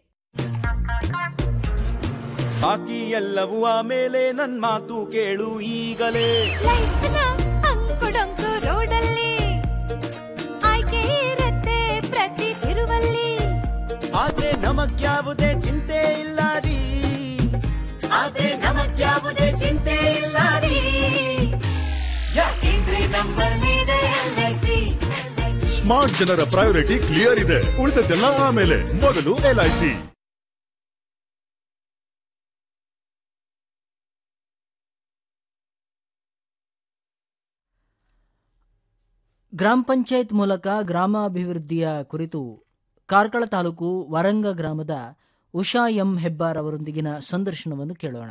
ಬಾಕಿ ಎಲ್ಲವೂ ಆಮೇಲೆ ನನ್ ಮಾತು ಕೇಳು ಈಗಲೇ ಅಂಕುಡೊಂಕು ರೋಡಲ್ಲಿ ಆಯ್ಕೆ ಇರತ್ತೆ ಪ್ರತಿ ತಿರುವಲ್ಲಿ ಆದ್ರೆ ನಮಗ್ಯಾವುದೇ ಚಿಂತೆ ಇಲ್ಲ ರೀ ಆದ್ರೆ ನಮಗ್ಯಾವುದೇ ಚಿಂತೆ ಇಲ್ಲ ರೀ ಯಾಕೆಂದ್ರೆ ನಮ್ಮಲ್ಲಿದೆ LIC. ಸ್ಮಾರ್ಟ್ ಜನರ ಪ್ರಯಾರಿಟಿ ಕ್ಲಿಯರ್ ಇದೆ ಉಳಿದದ್ದೆಲ್ಲ ಆಮೇಲೆ ಮೊದಲು ಎಲ್ಐಸಿ ಗ್ರಾಮ ಪಂಚಾಯತ್ ಮೂಲಕ ಗ್ರಾಮಾಭಿವೃದ್ಧಿಯ ಕುರಿತು ಕಾರ್ಕಳ ತಾಲೂಕು ವರಂಗ ಗ್ರಾಮದ ಉಷಾ ಎಂ ಹೆಬ್ಬಾರ್ ಅವರೊಂದಿಗಿನ ಸಂದರ್ಶನವನ್ನು ಕೇಳೋಣ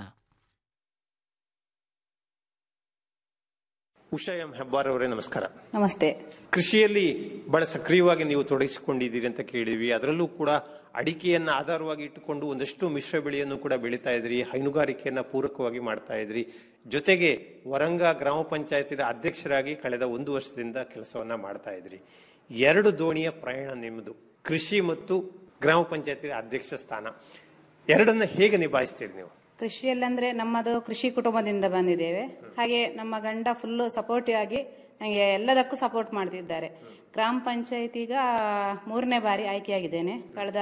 ಉಷಾ ಎಂ ಹೆಬ್ಬಾರ್ ಅವರೇ ನಮಸ್ಕಾರ ನಮಸ್ತೆ ಕೃಷಿಯಲ್ಲಿ ಬಹಳ ಸಕ್ರಿಯವಾಗಿ ನೀವು ತೊಡಗಿಸಿಕೊಂಡಿದ್ದೀರಿ ಅಂತ ಕೇಳಿದ್ವಿ ಅದರಲ್ಲೂ ಕೂಡ ಅಡಿಕೆಯನ್ನ ಆಧಾರವಾಗಿ ಇಟ್ಟುಕೊಂಡು ಒಂದಷ್ಟು ಮಿಶ್ರ ಬೆಳೆಯನ್ನು ಕೂಡ ಬೆಳೀತಾ ಇದ್ರಿ ಹೈನುಗಾರಿಕೆಯನ್ನ ಪೂರಕವಾಗಿ ಮಾಡ್ತಾ ಇದ್ರಿ ಜೊತೆಗೆ ವರಂಗ ಗ್ರಾಮ ಪಂಚಾಯತಿನ ಅಧ್ಯಕ್ಷರಾಗಿ ಕಳೆದ ಒಂದು ವರ್ಷದಿಂದ ಕೆಲಸವನ್ನ ಮಾಡ್ತಾ ಇದ್ರಿ ಎರಡು ದೋಣಿಯ ಪ್ರಯಾಣ ನಿಮ್ಮದು ಕೃಷಿ ಮತ್ತು ಗ್ರಾಮ ಪಂಚಾಯತಿ ಅಧ್ಯಕ್ಷ ಸ್ಥಾನ ಎರಡನ್ನ ಹೇಗೆ ನಿಭಾಯಿಸ್ತೀರಿ ನೀವು ಕೃಷಿಯಲ್ಲಂದ್ರೆ ನಮ್ಮದು ಕೃಷಿ ಕುಟುಂಬದಿಂದ ಬಂದಿದ್ದೇವೆ ಹಾಗೆ ನಮ್ಮ ಗಂಡ ಫುಲ್ಲು ಸಪೋರ್ಟಿವ್ ಆಗಿ ನನಗೆ ಎಲ್ಲದಕ್ಕೂ ಸಪೋರ್ಟ್ ಮಾಡ್ತಿದ್ದಾರೆ ಗ್ರಾಮ ಪಂಚಾಯತ್ ಈಗ ಮೂರನೇ ಬಾರಿ ಆಯ್ಕೆಯಾಗಿದ್ದೇನೆ ಕಳೆದ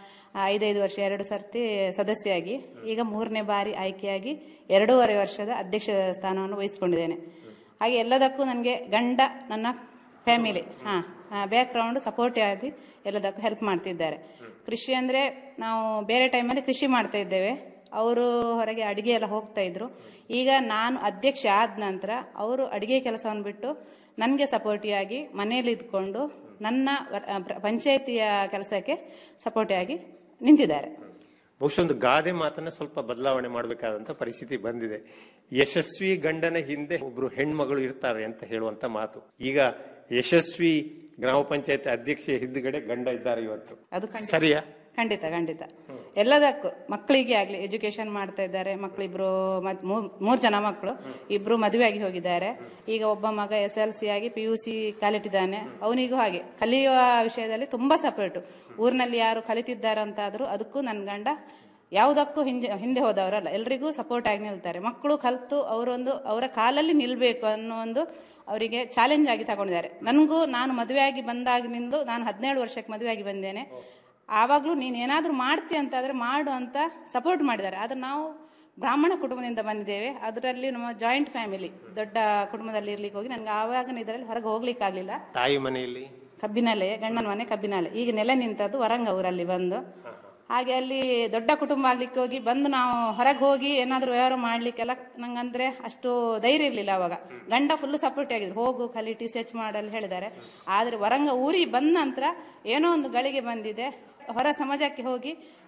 ಐದೈದು ವರ್ಷ ಎರಡು ಸರ್ತಿ ಸದಸ್ಯೆಯಾಗಿ ಈಗ ಮೂರನೇ ಬಾರಿ ಆಯ್ಕೆಯಾಗಿ ಎರಡೂವರೆ ವರ್ಷದ ಅಧ್ಯಕ್ಷ ಸ್ಥಾನವನ್ನು ವಹಿಸಿಕೊಂಡಿದ್ದೇನೆ ಹಾಗೆ ಎಲ್ಲದಕ್ಕೂ ನನಗೆ ಗಂಡ ನನ್ನ ಫ್ಯಾಮಿಲಿ ಹಾಂ ಬ್ಯಾಕ್ಗ್ರೌಂಡ್ ಸಪೋರ್ಟಿವ್ ಆಗಿ ಎಲ್ಲದಕ್ಕೂ ಹೆಲ್ಪ್ ಮಾಡ್ತಿದ್ದಾರೆ ಕೃಷಿ ಅಂದರೆ ನಾವು ಬೇರೆ ಟೈಮಲ್ಲಿ ಕೃಷಿ ಮಾಡ್ತಾ ಇದ್ದೇವೆ ಅವರು ಹೊರಗೆ ಅಡಿಗೆ ಎಲ್ಲ ಹೋಗ್ತಾ ಇದ್ರು ಈಗ ನಾನು ಅಧ್ಯಕ್ಷ ಆದ ನಂತರ ಅವರು ಅಡಿಗೆ ಕೆಲಸವನ್ನು ಬಿಟ್ಟು ನನಗೆ ಸಪೋರ್ಟಿವ್ ಆಗಿ ಮನೆಯಲ್ಲಿ ಇದ್ಕೊಂಡು ನನ್ನ ವರ್- ಆ, ಪ್ರ- ಪಂಚಾಯತಿಯ ಕೆಲಸಕ್ಕೆ ಸಪೋರ್ಟಿವ್ ಆಗಿ ನಿಂತಿದ್ದಾರೆ ಬಹುಶಃ ಒಂದು ಗಾದೆ ಮಾತನ್ನ ಸ್ವಲ್ಪ ಬದಲಾವಣೆ ಮಾಡಬೇಕಾದಂತ ಪರಿಸ್ಥಿತಿ ಬಂದಿದೆ ಯಶಸ್ವಿ ಗಂಡನ ಹಿಂದೆ ಒಬ್ರು ಹೆಣ್ಮಗಳು ಇರ್ತಾರೆ ಅಂತ ಹೇಳುವಂತ ಮಾತು ಈಗ ಯಶಸ್ವಿ ಗ್ರಾಮ ಪಂಚಾಯತ್ ಅಧ್ಯಕ್ಷೆ ಹಿಂದ್ಗಡೆ ಗಂಡ ಇದ್ದಾರೆ ಇವತ್ತು ಅದು ಖಂಡಿತ. ಸರಿಯಾ ಖಂಡಿತ ಖಂಡಿತ ಎಲ್ಲದಕ್ಕೂ ಮಕ್ಕಳಿಗೆ ಆಗ್ಲಿ ಎಜುಕೇಶನ್ ಮಾಡ್ತಾ ಇದ್ದಾರೆ ಮಕ್ಕಳಿಬ್ರು ಮದ್- ಮೂರ್- ಮೂರ್ ಜನ ಮಕ್ಕಳು ಇಬ್ರು ಮದುವೆ ಆಗಿ ಹೋಗಿದ್ದಾರೆ ಈಗ ಒಬ್ಬ ಮಗ ಎಸ್ ಎಲ್ ಸಿ ಆಗಿ ಪಿ ಯು ಸಿ ಕಲಿತಿದ್ದಾನೆ ಅವನಿಗೂ ಹಾಗೆ ಕಲಿಯುವ ವಿಷಯದಲ್ಲಿ ತುಂಬಾ ಸಪೋರ್ಟು ಊರಿನಲ್ಲಿ ಯಾರು ಕಲಿತಿದ್ದಾರಂತಾದ್ರೂ ಅದಕ್ಕೂ ನನ್ನ ಗಂಡ ಯಾವುದಕ್ಕೂ ಹಿಂದೆ ಹಿಂದೆ ಹೋದವರಲ್ಲ ಎಲ್ರಿಗೂ ಸಪೋರ್ಟ್ ಆಗಿ ನಿಲ್ತಾರೆ ಮಕ್ಕಳು ಕಲಿತು ಅವರೊಂದು ಅವರ ಕಾಲಲ್ಲಿ ನಿಲ್ಬೇಕು ಅನ್ನೋ ಒಂದು ಅವರಿಗೆ ಚಾಲೆಂಜ್ ಆಗಿ ತಗೊಂಡಿದ್ದಾರೆ ನನಗೂ ನಾನು ಮದುವೆಯಾಗಿ ಬಂದಾಗಿನಿಂದ ನಾನು ಹದಿನೇಳು ವರ್ಷಕ್ಕೆ ಮದುವೆಯಾಗಿ ಬಂದೇನೆ ಆವಾಗಲೂ ನೀನು ಏನಾದರೂ ಮಾಡ್ತೀಯ ಅಂತಾದರೆ ಮಾಡು ಅಂತ ಸಪೋರ್ಟ್ ಮಾಡಿದ್ದಾರೆ ಆದರೆ ನಾವು ಬ್ರಾಹ್ಮಣ ಕುಟುಂಬದಿಂದ ಬಂದಿದ್ದೇವೆ ಅದರಲ್ಲಿ ನಮ್ಮ ಜಾಯಿಂಟ್ ಫ್ಯಾಮಿಲಿ ದೊಡ್ಡ ಕುಟುಂಬದಲ್ಲಿ ಇರ್ಲಿಕ್ಕೆ ಹೋಗಿ ನನಗೆ ಆವಾಗಿನ ಇದರಲ್ಲಿ ಹೊರಗೆ ಹೋಗ್ಲಿಕ್ಕಾಗಲಿಲ್ಲ ತಾಯಿ ಮನೆಯಲ್ಲಿ ಕಬ್ಬಿನಲೆ ಗಂಡನ ಮನೆ ಕಬ್ಬಿನಲೆ ಈಗ ನೆಲೆ ನಿಂತದ್ದು ವರಂಗ ಊರಲ್ಲಿ ಬಂದು ಹಾಗೆ ಅಲ್ಲಿ ದೊಡ್ಡ ಕುಟುಂಬ ಆಗ್ಲಿಕ್ಕೆ ಹೋಗಿ ಬಂದು ನಾವು ಹೊರಗೆ ಹೋಗಿ ಏನಾದರೂ ವ್ಯವಹಾರ ಮಾಡ್ಲಿಕ್ಕೆಲ್ಲ ನಂಗಂದ್ರೆ ಅಷ್ಟು ಧೈರ್ಯ ಇರಲಿಲ್ಲ ಅವಾಗ ಗಂಡ ಫುಲ್ ಸಪೋರ್ಟ್ ಆಗಿದ್ರು ಹೋಗು ಕಲಿ ಟಿ ಸಿ ಎಚ್ ಮಾಡಲ್ಲಿ ಹೇಳಿದ್ದಾರೆ ಆದರೆ ವರಂಗ ಊರಿಗೆ ಬಂದ ನಂತರ ಏನೋ ಒಂದು ಗಳಿಗೆ ಬಂದಿದೆ ಹೊರ ಸಮಾಜಕ್ಕೆ ಹೋಗಿ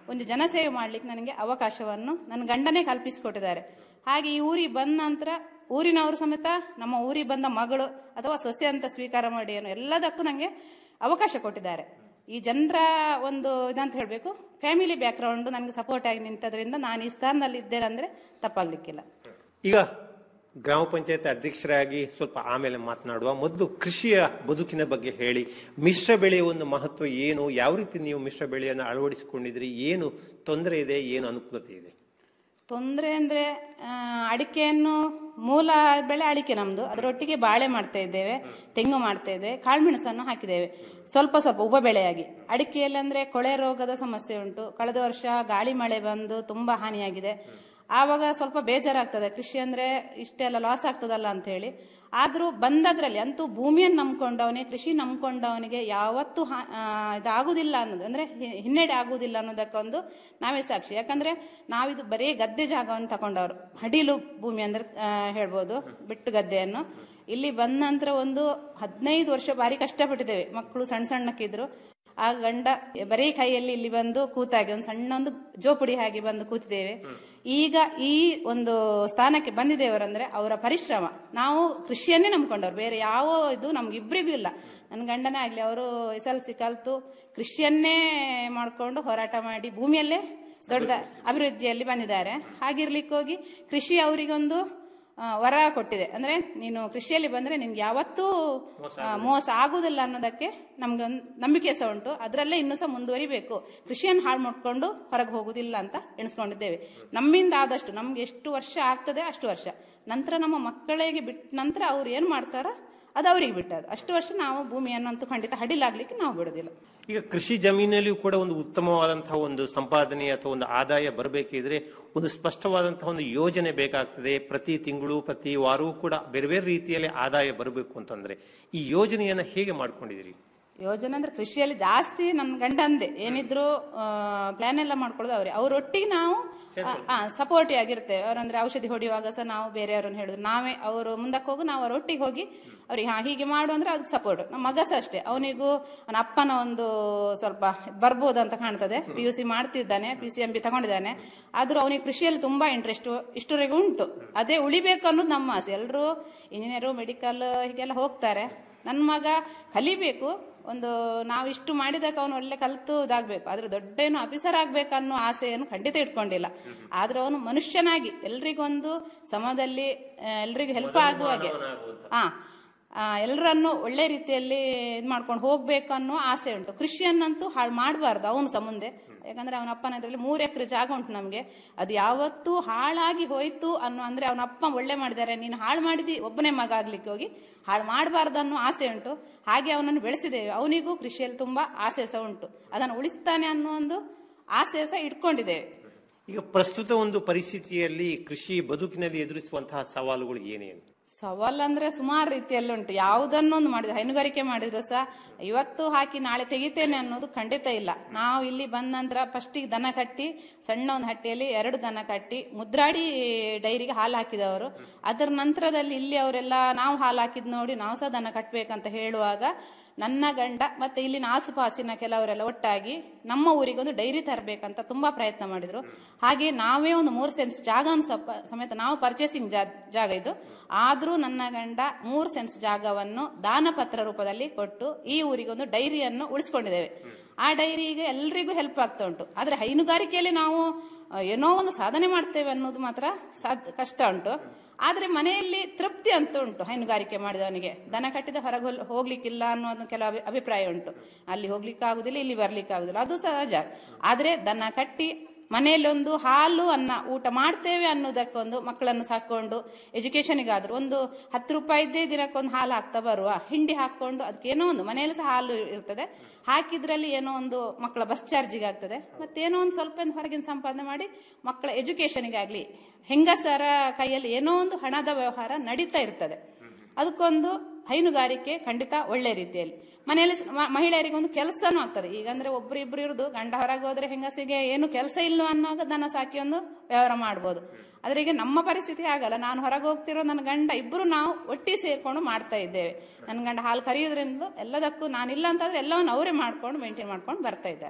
ಒಂದು ಜನಸೇವೆ ಮಾಡ್ಲಿಕ್ಕೆ ನನಗೆ ಅವಕಾಶವನ್ನು ನನ್ನ ಗಂಡನೇ ಕಲ್ಪಿಸಿಕೊಟ್ಟಿದ್ದಾರೆ ಹಾಗೆ ಈ ಊರಿಗೆ ಬಂದ ನಂತರ ಊರಿನವರು ಸಮೇತ ನಮ್ಮ ಊರಿಗೆ ಬಂದ ಮಗಳು ಅಥವಾ ಸೊಸೆ ಅಂತ ಸ್ವೀಕಾರ ಮಾಡಿ ಅನ್ನೋ ಎಲ್ಲದಕ್ಕೂ ನನಗೆ ಅವಕಾಶ ಕೊಟ್ಟಿದ್ದಾರೆ ಈ ಜನರ ಒಂದು ಇದಂತ ಹೇಳಬೇಕು ಫ್ಯಾಮಿಲಿ ಬ್ಯಾಕ್ಗ್ರೌಂಡ್ ನನಗೆ ಸಪೋರ್ಟ್ ಆಗಿ ನಿಂತದ್ರಿಂದ ನಾನು ಈ ಸ್ಥಾನದಲ್ಲಿ ಇದ್ದೇನೆ ಅಂದ್ರೆ ತಪ್ಪಾಗ್ಲಿಕ್ಕಿಲ್ಲ ಈಗ ಗ್ರಾಮ ಪಂಚಾಯತ್ ಅಧ್ಯಕ್ಷರಾಗಿ ಸ್ವಲ್ಪ ಆಮೇಲೆ ಮಾತನಾಡುವ ಮೊದಲು ಕೃಷಿಯ ಬದುಕಿನ ಬಗ್ಗೆ ಹೇಳಿ ಮಿಶ್ರ ಬೆಳೆಯ ಒಂದು ಮಹತ್ವ ಏನು ಯಾವ ರೀತಿ ನೀವು ಮಿಶ್ರ ಬೆಳೆಯನ್ನು ಅಳವಡಿಸಿಕೊಂಡಿದ್ರಿ ಏನು ತೊಂದರೆ ಇದೆ ಏನು ಅನುಕೂಲತೆ ಇದೆ ತೊಂದರೆ ಅಂದ್ರೆ ಆ, ಅಡಿಕೆಯನ್ನು ಮೂಲ ಬೆಳೆ ಅಡಿಕೆ ನಮ್ದು ಅದರೊಟ್ಟಿಗೆ ಬಾಳೆ ಮಾಡ್ತಾ ಇದ್ದೇವೆ ತೆಂಗು ಮಾಡ್ತಾ ಇದ್ದೇವೆ ಕಾಳುಮೆಣಸನ್ನು ಹಾಕಿದ್ದೇವೆ ಸ್ವಲ್ಪ ಸ್ವಲ್ಪ ಉಪ ಬೆಳೆಯಾಗಿ ಅಡಿಕೆಯಲ್ಲಿ ಅಂದ್ರೆ ಕೊಳೆ ರೋಗದ ಸಮಸ್ಯೆ ಉಂಟು ಕಳೆದ ವರ್ಷ ಗಾಳಿ ಮಳೆ ಬಂದು ತುಂಬಾ ಹಾನಿಯಾಗಿದೆ ಆವಾಗ ಸ್ವಲ್ಪ ಬೇಜಾರಾಗ್ತದೆ ಕೃಷಿ ಅಂದ್ರೆ ಇಷ್ಟೆಲ್ಲ ಲಾಸ್ ಆಗ್ತದಲ್ಲ ಅಂತ ಹೇಳಿ ಆದ್ರೂ ಬಂದದ್ರಲ್ಲಿ ಅಂತೂ ಭೂಮಿಯನ್ನು ನಂಬ್ಕೊಂಡವನಿಗೆ ಕೃಷಿ ನಂಬ್ಕೊಂಡವನಿಗೆ ಯಾವತ್ತೂ ಹಾ- ಆ, ಇದಾಗುದಿಲ್ಲ ಅನ್ನೋದು ಅಂದ್ರೆ ಹಿ- ಹಿನ್ನಡೆ ಆಗುದಿಲ್ಲ ಅನ್ನೋದಕ್ಕೊಂದು ನಾವೇ ಸಾಕ್ಷಿ ಯಾಕಂದ್ರೆ ನಾವಿದು ಬರೀ ಗದ್ದೆ ಜಾಗವನ್ನು ತಗೊಂಡವರು ಹಡಿಲು ಭೂಮಿ ಅಂದ್ರೆ ಆ, ಹೇಳ್ಬೋದು ಬಿಟ್ಟು ಗದ್ದೆಯನ್ನು ಇಲ್ಲಿ ಬಂದ ನಂತರ ಒಂದು ಹದಿನೈದು ವರ್ಷ ಭಾರಿ ಕಷ್ಟಪಟ್ಟಿದ್ದೇವೆ ಮಕ್ಕಳು ಸಣ್ಣ ಸಣ್ಣಕ್ಕಿದ್ರು ಆ ಗಂಡ ಬರೀ ಕೈಯಲ್ಲಿ ಇಲ್ಲಿ ಬಂದು ಕೂತಾಗಿ ಒಂದು ಸಣ್ಣ ಒಂದು ಜೋಪುಡಿ ಹಾಗೆ ಬಂದು ಕೂತಿದ್ದೇವೆ ಈಗ ಈ ಒಂದು ಸ್ಥಾನಕ್ಕೆ ಬಂದಿದ್ದೇವರಂದ್ರೆ ಅವರ ಪರಿಶ್ರಮ ನಾವು ಕೃಷಿಯನ್ನೇ ನಂಬ್ಕೊಂಡವ್ರು ಬೇರೆ ಯಾವ ಇದು ನಮ್ಗೆ ಇಬ್ಬರಿಗೂ ಇಲ್ಲ ನನ್ನ ಗಂಡನೇ ಆಗ್ಲಿ ಅವರು ಎಸ್ ಎಲ್ ಸಿ ಕಲ್ತು ಕೃಷಿಯನ್ನೇ ಮಾಡ್ಕೊಂಡು ಹೋರಾಟ ಮಾಡಿ ಭೂಮಿಯಲ್ಲೇ ದೊಡ್ಡ ಅಭಿವೃದ್ಧಿಯಲ್ಲಿ ಬಂದಿದ್ದಾರೆ ಹಾಗಿರ್ಲಿಕ್ಕೆ ಹೋಗಿ ಕೃಷಿ ಅವರಿಗೊಂದು ಆ, ವರ ಕೊಟ್ಟಿದೆ ಅಂದ್ರೆ ನೀನು ಕೃಷಿಯಲ್ಲಿ ಬಂದ್ರೆ ನಿನ್ಗೆ ಯಾವತ್ತೂ ಆ, ಮೋಸ ಆಗುದಿಲ್ಲ ಅನ್ನೋದಕ್ಕೆ ನಮ್ಗೆ ಒಂದು ನಂಬಿಕೆ ಸಹ ಉಂಟು ಅದರಲ್ಲೇ ಇನ್ನೂ ಸಹ ಮುಂದುವರಿಬೇಕು ಕೃಷಿಯನ್ನು ಹಾಳು ಮಾಡ್ಕೊಂಡು ಹೊರಗೆ ಹೋಗುದಿಲ್ಲ ಅಂತ ಎಣಿಸ್ಕೊಂಡಿದ್ದೇವೆ ನಮ್ಮಿಂದ ಆದಷ್ಟು ನಮ್ಗೆ ಎಷ್ಟು ವರ್ಷ ಆಗ್ತದೆ ಅಷ್ಟು ವರ್ಷ ನಂತರ ನಮ್ಮ ಮಕ್ಕಳಿಗೆ ಬಿಟ್ಟ ನಂತರ ಅವ್ರು ಏನ್ ಮಾಡ್ತಾರ ಅದು ಅವರಿಗೆ ಬಿಟ್ಟದ್ದು ಅಷ್ಟು ವರ್ಷ ನಾವು ಭೂಮಿಯನ್ನಂತೂ ಖಂಡಿತ ಹಡಿಲಾಗ್ಲಿಕ್ಕೆ ನಾವು ಬಿಡೋದಿಲ್ಲ ಈಗ ಕೃಷಿ ಜಮೀನಲ್ಲಿಯೂ ಕೂಡ ಒಂದು ಉತ್ತಮವಾದಂತಹ ಒಂದು ಸಂಪಾದನೆ ಅಥವಾ ಒಂದು ಆದಾಯ ಬರಬೇಕಿದ್ರೆ ಒಂದು ಸ್ಪಷ್ಟವಾದಂತಹ ಒಂದು ಯೋಜನೆ ಬೇಕಾಗ್ತದೆ ಪ್ರತಿ ತಿಂಗಳು ಪ್ರತಿ ವಾರವೂ ಕೂಡ ಬೇರೆ ಬೇರೆ ರೀತಿಯಲ್ಲಿ ಆದಾಯ ಬರಬೇಕು ಅಂತಂದ್ರೆ ಈ ಯೋಜನೆಯನ್ನ ಹೇಗೆ ಮಾಡ್ಕೊಂಡಿದ್ದೀರಿ ಯೋಜನೆ ಅಂದ್ರೆ ಕೃಷಿಯಲ್ಲಿ ಜಾಸ್ತಿ ನನ್ನ ಗಂಡ ಅಂದೆ ಏನಿದ್ರು ಪ್ಲಾನ್ ಎಲ್ಲ ಮಾಡ್ಕೊಳ್ಳೋದು ಅವ್ರೆ ಅವ್ರೊಟ್ಟಿಗೆ ನಾವು ಸಪೋರ್ಟಿವ್ ಆಗಿರ್ತೇವೆ ಅವ್ರಂದ್ರೆ ಔಷಧಿ ಹೊಡೆಯುವಾಗ ಸಹ ನಾವು ಬೇರೆಯವ್ರನ್ನ ಹೇಳಿದ್ರು ನಾವೇ ಅವರು ಮುಂದಕ್ಕೆ ಹೋಗಿ ನಾವು ಅವ್ರ ಒಟ್ಟಿಗೆ ಹೋಗಿ ಅವ್ರಿಗೆ ಹಾ ಹೀಗೆ ಮಾಡು ಅಂದ್ರೆ ಅದಕ್ಕೆ ಸಪೋರ್ಟ್ ನಮ್ಮ ಮಗ ಸಹ ಅಷ್ಟೇ ಅವನಿಗೂ ಅವನ ಅಪ್ಪನ ಒಂದು ಸ್ವಲ್ಪ ಬರ್ಬೋದು ಅಂತ ಕಾಣ್ತದೆ ಪಿ ಯು ಸಿ ಮಾಡ್ತಿದ್ದಾನೆ ಪಿ ಸಿ ಎಂ ಬಿ ತಗೊಂಡಿದ್ದಾನೆ ಆದ್ರೂ ಅವನಿಗೆ ಕೃಷಿಯಲ್ಲಿ ತುಂಬಾ ಇಂಟ್ರೆಸ್ಟ್ ಇಷ್ಟವರೆಗೂ ಉಂಟು ಅದೇ ಉಳಿಬೇಕು ಅನ್ನೋದು ನಮ್ಮ ಆಸೆ ಎಲ್ಲರೂ ಇಂಜಿನಿಯರು ಮೆಡಿಕಲ್ ಹೀಗೆಲ್ಲ ಹೋಗ್ತಾರೆ ನನ್ನ ಮಗ ಕಲಿಬೇಕು ಒಂದು ನಾವು ಇಷ್ಟು ಮಾಡಿದಾಗ ಅವನು ಒಳ್ಳೆ ಕಲಿತು ಇದಾಗಬೇಕು ಆದ್ರೆ ದೊಡ್ಡ ಏನು ಆಫೀಸರ್ ಆಗ್ಬೇಕನ್ನೋ ಆಸೆಯನ್ನು ಖಂಡಿತ ಇಟ್ಕೊಂಡಿಲ್ಲ ಆದ್ರೆ ಅವನು ಮನುಷ್ಯನಾಗಿ ಎಲ್ರಿಗೊಂದು ಸಮದಲ್ಲಿ ಎಲ್ರಿಗೂ ಹೆಲ್ಪ್ ಆಗುವ ಹಾಗೆ ಹಾ ಎಲ್ಲರನ್ನು ಒಳ್ಳೆ ರೀತಿಯಲ್ಲಿ ಇದು ಮಾಡ್ಕೊಂಡು ಹೋಗ್ಬೇಕು ಅನ್ನೋ ಆಸೆ ಉಂಟು ಕೃಷಿಯನ್ನಂತೂ ಹಾಳು ಮಾಡಬಾರ್ದು ಅವನು ಸಹ ಮುಂದೆ ಯಾಕಂದ್ರೆ ಅವನ ಅಪ್ಪನ ಇದರಲ್ಲಿ ಮೂರು ಎಕರೆ ಜಾಗ ಉಂಟು ನಮ್ಗೆ ಅದು ಯಾವತ್ತೂ ಹಾಳಾಗಿ ಹೋಯ್ತು ಅನ್ನೋ ಅಂದ್ರೆ ಅವನ ಅಪ್ಪ ಒಳ್ಳೆ ಮಾಡಿದ್ದಾರೆ ನೀನು ಹಾಳು ಮಾಡಿದಿ ಒಬ್ಬನೇ ಮಗ ಆಗ್ಲಿಕ್ಕೆ ಹೋಗಿ ಹಾಳು ಮಾಡಬಾರ್ದು ಅನ್ನೋ ಆಸೆ ಉಂಟು ಹಾಗೆ ಅವನನ್ನು ಬೆಳೆಸಿದ್ದೇವೆ ಅವನಿಗೂ ಕೃಷಿಯಲ್ಲಿ ತುಂಬಾ ಆಸೆ ಸಹ ಉಂಟು ಅದನ್ನು ಉಳಿಸ್ತಾನೆ ಅನ್ನೋ ಒಂದು ಆಸೆ ಸಹ ಇಟ್ಕೊಂಡಿದ್ದೇವೆ ಈಗ ಪ್ರಸ್ತುತ ಒಂದು ಪರಿಸ್ಥಿತಿಯಲ್ಲಿ ಕೃಷಿ ಬದುಕಿನಲ್ಲಿ ಎದುರಿಸುವಂತಹ ಸವಾಲುಗಳು ಏನೇನು ಸವಾಲ್ ಅಂದ್ರೆ ಸುಮಾರು ರೀತಿಯಲ್ಲಿ ಉಂಟು ಯಾವುದನ್ನೊಂದು ಮಾಡಿದ್ರು ಹೈನುಗಾರಿಕೆ ಮಾಡಿದ್ರು ಸಹ ಇವತ್ತು ಹಾಕಿ ನಾಳೆ ತೆಗಿತೇನೆ ಅನ್ನೋದು ಖಂಡಿತ ಇಲ್ಲ ನಾವು ಇಲ್ಲಿ ಬಂದ ನಂತರ ಫಸ್ಟಿಗೆ ದನ ಕಟ್ಟಿ ಸಣ್ಣ ಒಂದು ಹಟ್ಟಿಯಲ್ಲಿ ಎರಡು ದನ ಕಟ್ಟಿ ಮುದ್ರಾಡಿ ಡೈರಿಗೆ ಹಾಲು ಹಾಕಿದವರು ಅದರ ನಂತರದಲ್ಲಿ ಇಲ್ಲಿ ಅವರೆಲ್ಲ ನಾವು ಹಾಲು ಹಾಕಿದ್ ನೋಡಿ ನಾವು ಸಹ ದನ ಕಟ್ಟಬೇಕಂತ ಹೇಳುವಾಗ ನನ್ನ ಗಂಡ ಮತ್ತೆ ಇಲ್ಲಿನ ಆಸುಪಾಸಿನ ಕೆಲವರೆಲ್ಲ ಒಟ್ಟಾಗಿ ನಮ್ಮ ಊರಿಗೆ ಒಂದು ಡೈರಿ ತರಬೇಕಂತ ತುಂಬಾ ಪ್ರಯತ್ನ ಮಾಡಿದ್ರು ಹಾಗೆ ನಾವೇ ಒಂದು ಮೂರು ಸೆನ್ಸ್ ಜಾಗವನ್ನು ಸಪ ಸಮೇತ ನಾವು ಪರ್ಚೇಸಿಂಗ್ ಜಾಗ ಇದು ಆದ್ರೂ ನನ್ನ ಗಂಡ ಮೂರು ಸೆನ್ಸ್ ಜಾಗವನ್ನು ದಾನಪತ್ರ ರೂಪದಲ್ಲಿ ಕೊಟ್ಟು ಈ ಊರಿಗೆ ಒಂದು ಡೈರಿಯನ್ನು ಉಳಿಸ್ಕೊಂಡಿದ್ದೇವೆ ಆ ಡೈರಿ ಈಗ ಎಲ್ರಿಗೂ ಹೆಲ್ಪ್ ಆಗ್ತಾ ಉಂಟು ಆದ್ರೆ ಹೈನುಗಾರಿಕೆಯಲ್ಲಿ ನಾವು ಆ, ಏನೋ ಒಂದು ಸಾಧನೆ ಮಾಡ್ತೇವೆ ಅನ್ನೋದು ಮಾತ್ರ ಸಾಧ್ಯ ಕಷ್ಟ ಉಂಟು ಆದ್ರೆ ಮನೆಯಲ್ಲಿ ತೃಪ್ತಿ ಅಂತ ಉಂಟು ಹೈನುಗಾರಿಕೆ ಮಾಡಿದವನಿಗೆ ದನ ಕಟ್ಟಿದ ಹೊರಗೆ ಹೋಲ್- ಹೋಗ್ಲಿಕ್ಕಿಲ್ಲ ಅನ್ನೋದು ಕೆಲವು ಅಭಿ- ಅಭಿಪ್ರಾಯ ಉಂಟು ಅಲ್ಲಿ ಹೋಗ್ಲಿಕ್ಕೆ ಆಗುದಿಲ್ಲ ಇಲ್ಲಿ ಬರ್ಲಿಕ್ಕೆ ಆಗುದಿಲ್ಲ ಅದು ಸಹಜ ಆದ್ರೆ ದನ ಕಟ್ಟಿ ಮನೆಯಲ್ಲಿ ಒಂದು ಹಾಲು ಅನ್ನ ಊಟ ಮಾಡ್ತೇವೆ ಅನ್ನೋದಕ್ಕೊಂದು ಮಕ್ಕಳನ್ನು ಸಾಕೊಂಡು ಎಜುಕೇಶನ್ಗಾದ್ರು ಒಂದು ಹತ್ತು ರೂಪಾಯಿದ್ದೇ ದಿನಕ್ಕೊಂದು ಹಾಲು ಹಾಕ್ತಾ ಬರುವ ಹಿಂಡಿ ಹಾಕೊಂಡು ಅದಕ್ಕೇನೋ ಒಂದು ಮನೆಯಲ್ಲಿ ಸಹ ಹಾಲು ಇರ್ತದೆ ಹಾಕಿದ್ರಲ್ಲಿ ಏನೋ ಒಂದು ಮಕ್ಕಳ ಬಸ್ ಚಾರ್ಜಿಗೆ ಆಗ್ತದೆ ಮತ್ತೇನೋ ಒಂದು ಸ್ವಲ್ಪ ಒಂದು ಹೊರಗಿನ ಸಂಪಾದನೆ ಮಾಡಿ ಮಕ್ಕಳ ಎಜುಕೇಶನ್ಗಾಗ್ಲಿ ಹೆಂಗಸರ ಕೈಯಲ್ಲಿ ಏನೋ ಒಂದು ಹಣದ ವ್ಯವಹಾರ ನಡೀತಾ ಇರ್ತದೆ ಅದಕ್ಕೊಂದು ಹೈನುಗಾರಿಕೆ ಖಂಡಿತ ಒಳ್ಳೆ ರೀತಿಯಲ್ಲಿ ಮನೆಯಲ್ಲಿ ಸ- ಮ- ಮಹಿಳೆಯರಿಗೆ ಒಂದು ಕೆಲಸನೂ ಆಗ್ತದೆ ಈಗ ಅಂದ್ರೆ ಒಬ್ರು ಇಬ್ರು ಇರುದು ಗಂಡ ಹೊರಗೆ ಹೋದ್ರೆ ಹೆಂಗಸಿಗೆ ಏನು ಕೆಲಸ ಇಲ್ಲ ಅನ್ನೋವಾಗ ದನ ಸಾಕಿ ಒಂದು ವ್ಯವಹಾರ ಮಾಡ್ಬೋದು ಆದ್ರೆ ಈಗ ನಮ್ಮ ಪರಿಸ್ಥಿತಿ ಆಗಲ್ಲ ನಾನು ಹೊರಗೆ ಹೋಗ್ತಿರೋ ನನ್ನ ಗಂಡ ಇಬ್ರು ನಾವು ಒಟ್ಟಿ ಸೇರ್ಕೊಂಡು ಮಾಡ್ತಾ ಇದ್ದೇವೆ ನನ್ನ ಗಂಡ ಹಾಲು ಕರೆಯೋದ್ರಿಂದ ಎಲ್ಲದಕ್ಕೂ ನಾನಿಲ್ಲ ಅಂತಂದ್ರೆ ಎಲ್ಲವನ್ನು ಅವರೇ ಮಾಡ್ಕೊಂಡು ಮೇಂಟೈನ್ ಮಾಡ್ಕೊಂಡು ಬರ್ತಾ ಇದ್ದಾರೆ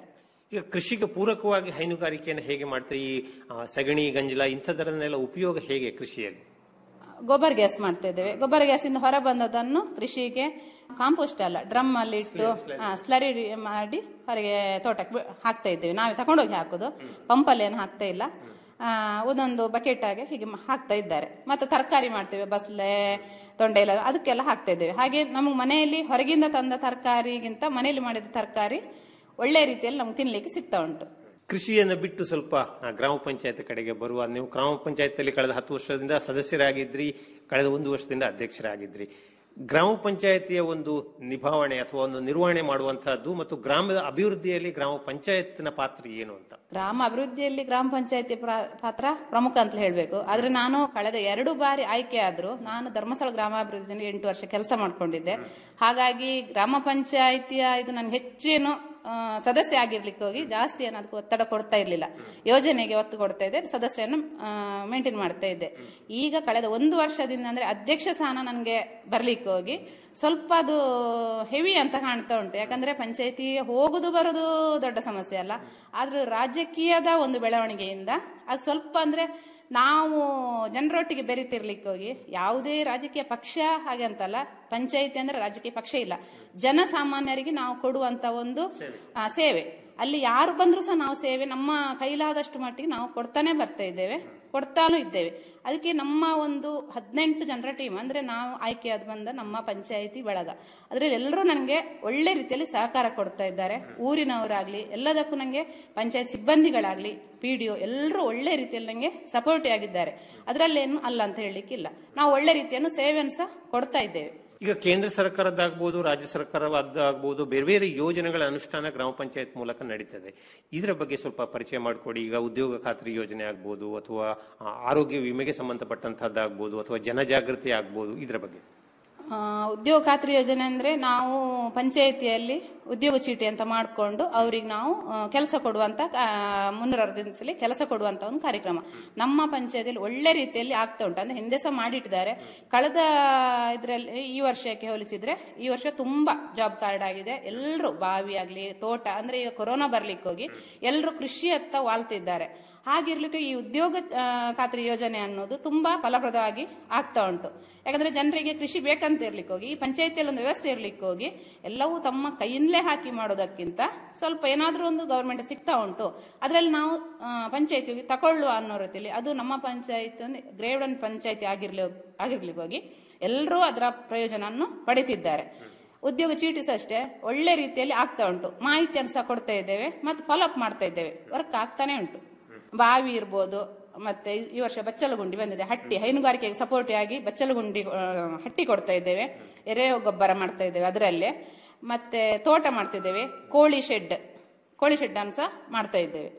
ಈಗ ಕೃಷಿಗೆ ಪೂರಕವಾಗಿ ಹೈನುಗಾರಿಕೆಯನ್ನು ಹೇಗೆ ಮಾಡ್ತಾರೆ ಈ ಆ, ಸಗಣಿ ಗಂಜಲ ಇಂಥದರನ್ನೆಲ್ಲ ಉಪಯೋಗ ಹೇಗೆ ಕೃಷಿಯಲ್ಲಿ ಗೊಬ್ಬರ ಗ್ಯಾಸ್ ಮಾಡ್ತಾ ಇದ್ದೇವೆ ಗೊಬ್ಬರ ಗ್ಯಾಸಿಂದ ಹೊರ ಬಂದದನ್ನು ಕೃಷಿಗೆ ಕಾಂಪೋಸ್ಟ್ ಅಲ್ಲ ಡ್ರಮ್ ಅಲ್ಲಿ ಇಟ್ಟು ಸ್ಲರಿ ಮಾಡಿ ಹೊರಗೆ ತೋಟಕ್ಕೆ ಬಿ- ಹಾಕ್ತಾ ಇದ್ದೇವೆ ನಾವೇ ತಗೊಂಡೋಗಿ ಹಾಕೋದು ಪಂಪಲ್ಲಿ ಏನು ಹಾಕ್ತಾ ಇಲ್ಲ ಆ, ಒಂದೊಂದು ಬಕೆಟ್ ಆಗಿ ಹೀಗೆ ಮ- ಹಾಕ್ತಾ ಇದ್ದಾರೆ ಮತ್ತೆ ತರಕಾರಿ ಮಾಡ್ತೇವೆ ಬಸ್ಲೆ ತೊಂಡೆ ಎಲ್ಲ ಅದಕ್ಕೆಲ್ಲ ಹಾಕ್ತಾ ಇದ್ದೇವೆ ಹಾಗೆ ನಮಗೆ ಮನೆಯಲ್ಲಿ ಹೊರಗಿಂದ ತಂದ ತರಕಾರಿಗಿಂತ ಮನೆಯಲ್ಲಿ ಮಾಡಿದ ತರಕಾರಿ ಒಳ್ಳೆ ರೀತಿಯಲ್ಲಿ ನಮ್ಗೆ ತಿನ್ಲಿಕ್ಕೆ ಸಿಗ್ತಾ ಉಂಟು ಕೃಷಿಯನ್ನು ಬಿಟ್ಟು ಸ್ವಲ್ಪ ಆ, ಗ್ರಾಮ ಪಂಚಾಯತ್ ಕಡೆಗೆ ಬರುವ ನೀವು ಗ್ರಾಮ ಪಂಚಾಯತ್ ಕಳೆದ ಹತ್ತು ವರ್ಷದಿಂದ ಸದಸ್ಯರಾಗಿದ್ರಿ ಕಳೆದ ಒಂದು ವರ್ಷದಿಂದ ಅಧ್ಯಕ್ಷರಾಗಿದ್ರಿ ಗ್ರಾಮ ಪಂಚಾಯತಿಯ ಒಂದು ನಿಭಾವಣೆ ಅಥವಾ ಒಂದು ನಿರ್ವಹಣೆ ಮಾಡುವಂತಹದ್ದು ಮತ್ತು ಗ್ರಾಮದ ಅಭಿವೃದ್ಧಿಯಲ್ಲಿ ಗ್ರಾಮ ಪಂಚಾಯತ್ನ ಪಾತ್ರ ಏನು ಅಂತ ಗ್ರಾಮ ಅಭಿವೃದ್ಧಿಯಲ್ಲಿ ಗ್ರಾಮ ಪಂಚಾಯತಿ ಪಾತ್ರ ಪ್ರಮುಖ ಅಂತ ಹೇಳಬೇಕು ಆದ್ರೆ ನಾನು ಕಳೆದ ಎರಡು ಬಾರಿ ಆಯ್ಕೆ ಆದ್ರು ನಾನು ಧರ್ಮಸ್ಥಳ ಗ್ರಾಮಾಭಿವೃದ್ಧಿಯಲ್ಲಿ ಎಂಟು ವರ್ಷ ಕೆಲಸ ಮಾಡ್ಕೊಂಡಿದ್ದೆ ಹಾಗಾಗಿ ಗ್ರಾಮ ಪಂಚಾಯಿತಿಯ ಇದು ನನ್ಗೆ ಹೆಚ್ಚೇನು ಆ, ಸದಸ್ಯ ಆಗಿರ್ಲಿಕ್ಕೆ ಹೋಗಿ ಜಾಸ್ತಿ ಏನು ಅದಕ್ಕೆ ಒತ್ತಡ ಕೊಡ್ತಾ ಇರ್ಲಿಲ್ಲ ಯೋಜನೆಗೆ ಒತ್ತು ಕೊಡ್ತಾ ಇದ್ದೆ ಸದಸ್ಯರನ್ನು ಮೇಂಟೈನ್ ಮಾಡ್ತಾ ಇದ್ದೆ ಈಗ ಕಳೆದ ಒಂದು ವರ್ಷದಿಂದ ಅಂದ್ರೆ ಅಧ್ಯಕ್ಷ ಸ್ಥಾನ ನನಗೆ ಬರ್ಲಿಕ್ಕೆ ಹೋಗಿ ಸ್ವಲ್ಪ ಅದು ಹೆವಿ ಅಂತ ಕಾಣ್ತಾ ಉಂಟು ಯಾಕಂದ್ರೆ ಪಂಚಾಯತಿ ಹೋಗುದು ಬರುದು ದೊಡ್ಡ ಸಮಸ್ಯೆ ಅಲ್ಲ ಆದ್ರೂ ರಾಜಕೀಯದ ಒಂದು ಬೆಳವಣಿಗೆಯಿಂದ ಅದು ಸ್ವಲ್ಪ ಅಂದ್ರೆ ನಾವು ಜನರೊಟ್ಟಿಗೆ ಬೆರಿತಿರ್ಲಿಕ್ಕೆ ಹೋಗಿ ಯಾವುದೇ ರಾಜಕೀಯ ಪಕ್ಷ ಹಾಗೆ ಅಂತಲ್ಲ ಪಂಚಾಯತಿ ಅಂದ್ರೆ ರಾಜಕೀಯ ಪಕ್ಷ ಇಲ್ಲ ಜನಸಾಮಾನ್ಯರಿಗೆ ನಾವು ಕೊಡುವಂತ ಒಂದು ಆ, ಸೇವೆ ಅಲ್ಲಿ ಯಾರು ಬಂದ್ರು ಸಹ ನಾವು ಸೇವೆ ನಮ್ಮ ಕೈಲಾದಷ್ಟು ಮಟ್ಟಿಗೆ ನಾವು ಕೊಡ್ತಾನೆ ಬರ್ತಾ ಇದ್ದೇವೆ ಕೊಡ್ತಾನೂ ಇದ್ದೇವೆ ಅದಕ್ಕೆ ನಮ್ಮ ಒಂದು ಹದಿನೆಂಟು ಜನರ ಟೀಮ್ ಅಂದ್ರೆ ನಾವು ಆಯ್ಕೆಯಾದ ಬಂದ ನಮ್ಮ ಪಂಚಾಯಿತಿ ಬಳಗ ಅದ್ರಲ್ಲಿ ಎಲ್ಲರೂ ನನಗೆ ಒಳ್ಳೆ ರೀತಿಯಲ್ಲಿ ಸಹಕಾರ ಕೊಡ್ತಾ ಇದ್ದಾರೆ ಊರಿನವರಾಗ್ಲಿ ಎಲ್ಲದಕ್ಕೂ ನನಗೆ ಪಂಚಾಯತ್ ಸಿಬ್ಬಂದಿಗಳಾಗ್ಲಿ ಪಿ ಡಿ ಎಲ್ಲರೂ ಒಳ್ಳೆ ರೀತಿಯಲ್ಲಿ ನನಗೆ ಸಪೋರ್ಟಿವ್ ಆಗಿದ್ದಾರೆ ಅದರಲ್ಲೇನು ಅಲ್ಲ ಅಂತ ಹೇಳಲಿಕ್ಕಿಲ್ಲ ನಾವು ಒಳ್ಳೆ ರೀತಿಯನ್ನು ಸೇವೆಯನ್ನು ಸಹ ಕೊಡ್ತಾ ಇದ್ದೇವೆ ಈಗ ಕೇಂದ್ರ ಸರ್ಕಾರದ್ದಾಗ್ಬೋದು ರಾಜ್ಯ ಸರ್ಕಾರವಾದ್ದಾಗ್ಬೋದು ಬೇರೆ ಬೇರೆ ಯೋಜನೆಗಳ ಅನುಷ್ಠಾನ ಗ್ರಾಮ ಪಂಚಾಯತ್ ಮೂಲಕ ನಡೀತದೆ ಇದರ ಬಗ್ಗೆ ಸ್ವಲ್ಪ ಪರಿಚಯ ಮಾಡಿಕೊಡಿ ಈಗ ಉದ್ಯೋಗ ಖಾತ್ರಿ ಯೋಜನೆ ಆಗ್ಬೋದು ಅಥವಾ ಆ, ಆರೋಗ್ಯ ವಿಮೆಗೆ ಸಂಬಂಧಪಟ್ಟಂತಹದ್ದಾಗ್ಬೋದು ಅಥವಾ ಜನಜಾಗೃತಿ ಆಗ್ಬೋದು ಇದರ ಬಗ್ಗೆ ಆ, ಉದ್ಯೋಗ ಖಾತ್ರಿ ಯೋಜನೆ ಅಂದ್ರೆ ನಾವು ಪಂಚಾಯಿತಿಯಲ್ಲಿ ಉದ್ಯೋಗ ಚೀಟಿ ಅಂತ ಮಾಡಿಕೊಂಡು ಅವ್ರಿಗೆ ನಾವು ಕೆಲಸ ಕೊಡುವಂತ ಆ, ಮುನ್ನೂರರಲ್ಲಿ ಕೆಲಸ ಕೊಡುವಂತ ಒಂದು ಕಾರ್ಯಕ್ರಮ ನಮ್ಮ ಪಂಚಾಯತಿಯಲ್ಲಿ ಒಳ್ಳೆ ರೀತಿಯಲ್ಲಿ ಆಗ್ತಾ ಉಂಟು ಅಂದ್ರೆ ಹಿಂದೆ ಸಹ ಮಾಡಿಟ್ಟಿದ್ದಾರೆ ಕಳೆದ ಇದರಲ್ಲಿ ಈ ವರ್ಷಕ್ಕೆ ಹೋಲಿಸಿದ್ರೆ ಈ ವರ್ಷ ತುಂಬಾ ಜಾಬ್ ಕಾರ್ಡ್ ಆಗಿದೆ ಎಲ್ಲರೂ ಬಾವಿ ಆಗ್ಲಿ ತೋಟ ಅಂದ್ರೆ ಈಗ ಕೊರೋನಾ ಬರ್ಲಿಕ್ಕೆ ಹೋಗಿ ಎಲ್ಲರೂ ಕೃಷಿಯತ್ತ ವಾಲ್ತಿದ್ದಾರೆ ಹಾಗಿರ್ಲಿಕ್ಕೆ ಈ ಉದ್ಯೋಗ ಆ, ಖಾತ್ರಿ ಯೋಜನೆ ಅನ್ನೋದು ತುಂಬಾ ಫಲಪ್ರದವಾಗಿ ಆಗ್ತಾ ಉಂಟು ಯಾಕಂದ್ರೆ ಜನರಿಗೆ ಕೃಷಿ ಬೇಕಂತ ಇರ್ಲಿಕ್ಕೆ ಹೋಗಿ ಈ ಪಂಚಾಯತಿಯಲ್ಲಿ ಒಂದು ವ್ಯವಸ್ಥೆ ಇರ್ಲಿಕ್ಕೆ ಹೋಗಿ ಎಲ್ಲವೂ ತಮ್ಮ ಕೈಯಿಂದಲೇ ಹಾಕಿ ಮಾಡೋದಕ್ಕಿಂತ ಸ್ವಲ್ಪ ಏನಾದ್ರೂ ಒಂದು ಗವರ್ಮೆಂಟ್ ಸಿಗ್ತಾ ಉಂಟು ಅದರಲ್ಲಿ ನಾವು ಪಂಚಾಯತಿ ತಕೊಳ್ಳುವ ಅನ್ನೋ ರೀತಿಯಲ್ಲಿ ಅದು ನಮ್ಮ ಪಂಚಾಯತ್ ಒಂದು ಗ್ರೇಡ್ ಒನ್ ಪಂಚಾಯತಿ ಆಗಿರ್ಲಿ ಆಗಿರ್ಲಿಕ್ಕೆ ಹೋಗಿ ಎಲ್ಲರೂ ಅದರ ಪ್ರಯೋಜನವನ್ನು ಪಡಿತಿದ್ದಾರೆ ಉದ್ಯೋಗ ಚೀಟಿ ಸಹ ಅಷ್ಟೇ ಒಳ್ಳೆ ರೀತಿಯಲ್ಲಿ ಆಗ್ತಾ ಉಂಟು ಮಾಹಿತಿಯನ್ನು ಸಹ ಕೊಡ್ತಾ ಇದ್ದೇವೆ ಮತ್ತು ಫಾಲೋ ಅಪ್ ಮಾಡ್ತಾ ಇದ್ದೇವೆ ವರ್ಕ್ ಆಗ್ತಾನೆ ಉಂಟು ಬಾವಿ ಇರ್ಬೋದು ಮತ್ತೆ ಈ ವರ್ಷ ಬಚ್ಚಲಗುಂಡಿ ಬಂದಿದೆ ಹಟ್ಟಿ ಹೈನುಗಾರಿಕೆಗೆ ಸಪೋರ್ಟ್ ಆಗಿ ಬಚ್ಚಲಗುಂಡಿ ಆ, ಹಟ್ಟಿ ಕೊಡ್ತಾ ಇದ್ದೇವೆ ಎರೆ ಗೊಬ್ಬರ ಮಾಡ್ತಾ ಇದ್ದೇವೆ ಅದರಲ್ಲೇ ಮತ್ತೆ ತೋಟ ಮಾಡ್ತಿದ್ದೇವೆ ಕೋಳಿ ಶೆಡ್ ಕೋಳಿ ಶೆಡ್ ಅನ್ನು ಸಹ ಮಾಡ್ತಾ ಇದ್ದೇವೆ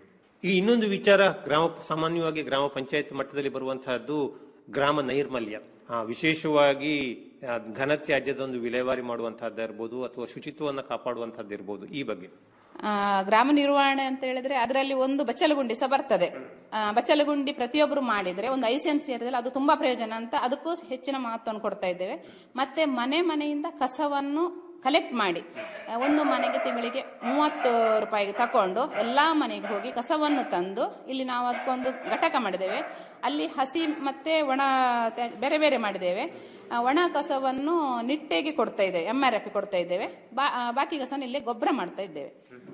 ಈ ಇನ್ನೊಂದು ವಿಚಾರ ಗ್ರಾಮ ಸಾಮಾನ್ಯವಾಗಿ ಗ್ರಾಮ ಪಂಚಾಯತ್ ಮಟ್ಟದಲ್ಲಿ ಬರುವಂತಹದ್ದು ಗ್ರಾಮ ನೈರ್ಮಲ್ಯ ಆ, ವಿಶೇಷವಾಗಿ ಆ, ಘನತ್ಯಾಜ್ಯದ ಒಂದು ವಿಲೇವಾರಿ ಮಾಡುವಂತಹದ್ದಿರ್ಬೋದು ಅಥವಾ ಶುಚಿತ್ವವನ್ನು ಕಾಪಾಡುವಂತಹದ್ದಿರ್ಬೋದು ಈ ಬಗ್ಗೆ ಆ, ಗ್ರಾಮ ನಿರ್ವಹಣೆ ಅಂತ ಹೇಳಿದ್ರೆ ಅದರಲ್ಲಿ ಒಂದು ಬಚ್ಚಲಗುಂಡಿ ಸಹ ಬರ್ತದೆ ಆ, ಬಚ್ಚಲಗುಂಡಿ ಪ್ರತಿಯೊಬ್ಬರು ಮಾಡಿದ್ರೆ ಒಂದು ಐಸೆನ್ಸ್ ಸೇರಿದ್ರೆ ಅದು ತುಂಬಾ ಪ್ರಯೋಜನ ಅಂತ ಅದಕ್ಕೂ ಹೆಚ್ಚಿನ ಮಹತ್ವವನ್ನು ಕೊಡ್ತಾ ಇದ್ದೇವೆ ಮತ್ತೆ ಮನೆ ಮನೆಯಿಂದ ಕಸವನ್ನು ಕಲೆಕ್ಟ್ ಮಾಡಿ ಆ, ಒಂದು ಮನೆಗೆ ತಿಂಗಳಿಗೆ ಮೂವತ್ತು ರೂಪಾಯಿಗೆ ತಕೊಂಡು ಎಲ್ಲಾ ಮನೆಗೆ ಹೋಗಿ ಕಸವನ್ನು ತಂದು ಇಲ್ಲಿ ನಾವು ಅದಕ್ಕೊಂದು ಘಟಕ ಮಾಡಿದ್ದೇವೆ ಅಲ್ಲಿ ಹಸಿ ಮತ್ತೆ ಒಣ ತ್ಯಾಜ್ಯ ಬೇರೆ ಬೇರೆ ಮಾಡಿದ್ದೇವೆ ಆ, ಒಣ ಕಸವನ್ನು ನಿಟ್ಟೆಗೆ ಕೊಡ್ತಾ ಇದ್ದೇವೆ ಎಂ ಆರ್ ಎಫ್ ಕೊಡ್ತಾ ಇದ್ದೇವೆ ಬಾ- ಆ, ಬಾಕಿ ಕಸವನ್ನು ಇಲ್ಲೇ ಗೊಬ್ಬರ ಮಾಡ್ತಾ ಇದ್ದೇವೆ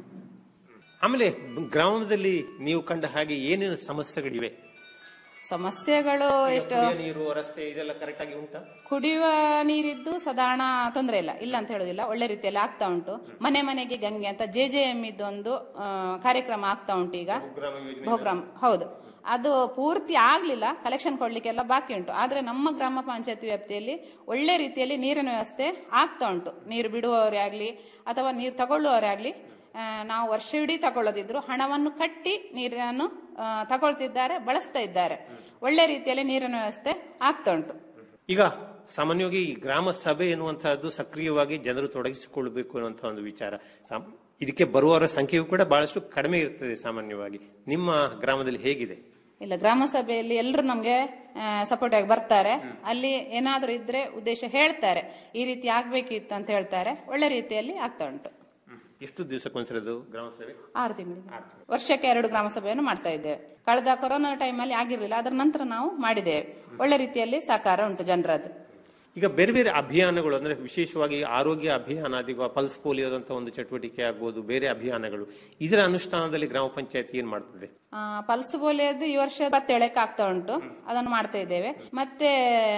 ಆಮೇಲೆ ಗ್ರಾಮದಲ್ಲಿ ನೀವು ಕಂಡ ಹಾಗೆ ಏನೇನು ಸಮಸ್ಯೆಗಳಿವೆ ಸಮಸ್ಯೆಗಳು ಎಷ್ಟು ಕುಡಿಯೋ ನೀರು ರಸ್ತೆ ಇದೆಲ್ಲ ಕರೆಕ್ಟ್ ಆಗಿ ಉಂಟಾ ಕುಡಿಯುವ ನೀರಿದ್ದು ಸಾಧಾರಣ ತೊಂದರೆ ಇಲ್ಲ ಇಲ್ಲ ಅಂತ ಹೇಳುದಿಲ್ಲ ಒಳ್ಳೆ ರೀತಿಯಲ್ಲಿ ಆಗ್ತಾ ಉಂಟು ಮನೆ ಮನೆಗೆ ಗಂಗೆ ಅಂತ ಜೆ ಜೆ ಎಂ ಇದ್ದೊಂದು ಆ, ಕಾರ್ಯಕ್ರಮ ಆಗ್ತಾ ಉಂಟು ಈಗ ಬಹುಗ್ರಾಮ ಹೌದು ಅದು ಪೂರ್ತಿ ಆಗ್ಲಿಲ್ಲ ಕಲೆಕ್ಷನ್ ಕೊಡ್ಲಿಕ್ಕೆಲ್ಲ ಬಾಕಿ ಉಂಟು ಆದ್ರೆ ನಮ್ಮ ಗ್ರಾಮ ಪಂಚಾಯತಿ ವ್ಯಾಪ್ತಿಯಲ್ಲಿ ಒಳ್ಳೆ ರೀತಿಯಲ್ಲಿ ನೀರಿನ ವ್ಯವಸ್ಥೆ ಆಗ್ತಾ ಉಂಟು ನೀರು ಬಿಡುವವರೇ ಆಗ್ಲಿ ಅಥವಾ ನೀರು ತಗೊಳ್ಳುವವರೇ ಆಗ್ಲಿ ಆ, ನಾವು ವರ್ಷವಿಡೀ ತಗೊಳ್ಳೋದಿದ್ರು ಹಣವನ್ನು ಕಟ್ಟಿ ನೀರನ್ನು ಆ, ತಗೊಳ್ತಿದ್ದಾರೆ ಬಳಸ್ತಾ ಇದ್ದಾರೆ ಒಳ್ಳೆ ರೀತಿಯಲ್ಲಿ ನೀರಿನ ವ್ಯವಸ್ಥೆ ಆಗ್ತಾ ಉಂಟು ಈಗ ಸಾಮಾನ್ಯವಾಗಿ ಈ ಗ್ರಾಮ ಸಭೆ ಎನ್ನುವಂತಹದ್ದು ಸಕ್ರಿಯವಾಗಿ ಜನರು ತೊಡಗಿಸಿಕೊಳ್ಬೇಕು ಅನ್ನುವಂತಹ ಒಂದು ವಿಚಾರ ಸಾಮ್- ಇದಕ್ಕೆ ಬರುವವರ ಸಂಖ್ಯೆಯು ಕೂಡ ಬಹಳಷ್ಟು ಕಡಿಮೆ ಇರ್ತದೆ ಸಾಮಾನ್ಯವಾಗಿ ನಿಮ್ಮ ಗ್ರಾಮದಲ್ಲಿ ಹೇಗಿದೆ ಇಲ್ಲ ಗ್ರಾಮ ಸಭೆಯಲ್ಲಿ ಎಲ್ಲರೂ ನಮ್ಗೆ ಸಪೋರ್ಟ್ ಆಗಿ ಬರ್ತಾರೆ ಅಲ್ಲಿ ಏನಾದ್ರೂ ಇದ್ರೆ ಉದ್ದೇಶ ಹೇಳ್ತಾರೆ ಈ ರೀತಿ ಆಗ್ಬೇಕಿತ್ತು ಅಂತ ಹೇಳ್ತಾರೆ ಒಳ್ಳೆ ರೀತಿಯಲ್ಲಿ ಆಗ್ತಾ ಉಂಟು ಎಷ್ಟು ದಿವಸಕ್ಕೊಂದ್ಸರಿ ಅದು ಗ್ರಾಮ ಸೇವೆ ಆರು ತಿಂಗಳಿಗೆ ವರ್ಷಕ್ಕೆ ಎರಡು ಗ್ರಾಮ ಸಭೆಯನ್ನು ಮಾಡ್ತಾ ಇದ್ದೇವೆ ಕಳೆದ ಕೊರೋನಾ ಟೈಮಲ್ಲಿ ಆಗಿರಲಿಲ್ಲ ಅದರ ನಂತರ ನಾವು ಮಾಡಿದ್ದೇವೆ ಒಳ್ಳೆ ರೀತಿಯಲ್ಲಿ ಸಹಕಾರ ಉಂಟು ಜನರದ್ದು ಈಗ ಬೇರೆ ಬೇರೆ ಅಭಿಯಾನಗಳು ಅಂದ್ರೆ ವಿಶೇಷವಾಗಿ ಆರೋಗ್ಯ ಅಭಿಯಾನ ಅದೀಗ ಪಲ್ಸ್ ಪೋಲಿಯೋದಂತ ಒಂದು ಚಟುವಟಿಕೆ ಆಗ್ಬೋದು ಬೇರೆ ಅಭಿಯಾನಗಳು ಇದರ ಅನುಷ್ಠಾನದಲ್ಲಿ ಗ್ರಾಮ ಪಂಚಾಯತಿ ಏನ್ ಮಾಡ್ತದೆ ಆ, ಪಲ್ಸ್ ಪೋಲಿಯೋದು ಈ ವರ್ಷ ಇಪ್ಪತ್ತೇಳಕ್ಕೆ ಆಗ್ತಾ ಉಂಟು ಅದನ್ನು ಮಾಡ್ತಾ ಇದ್ದೇವೆ ಮತ್ತೆ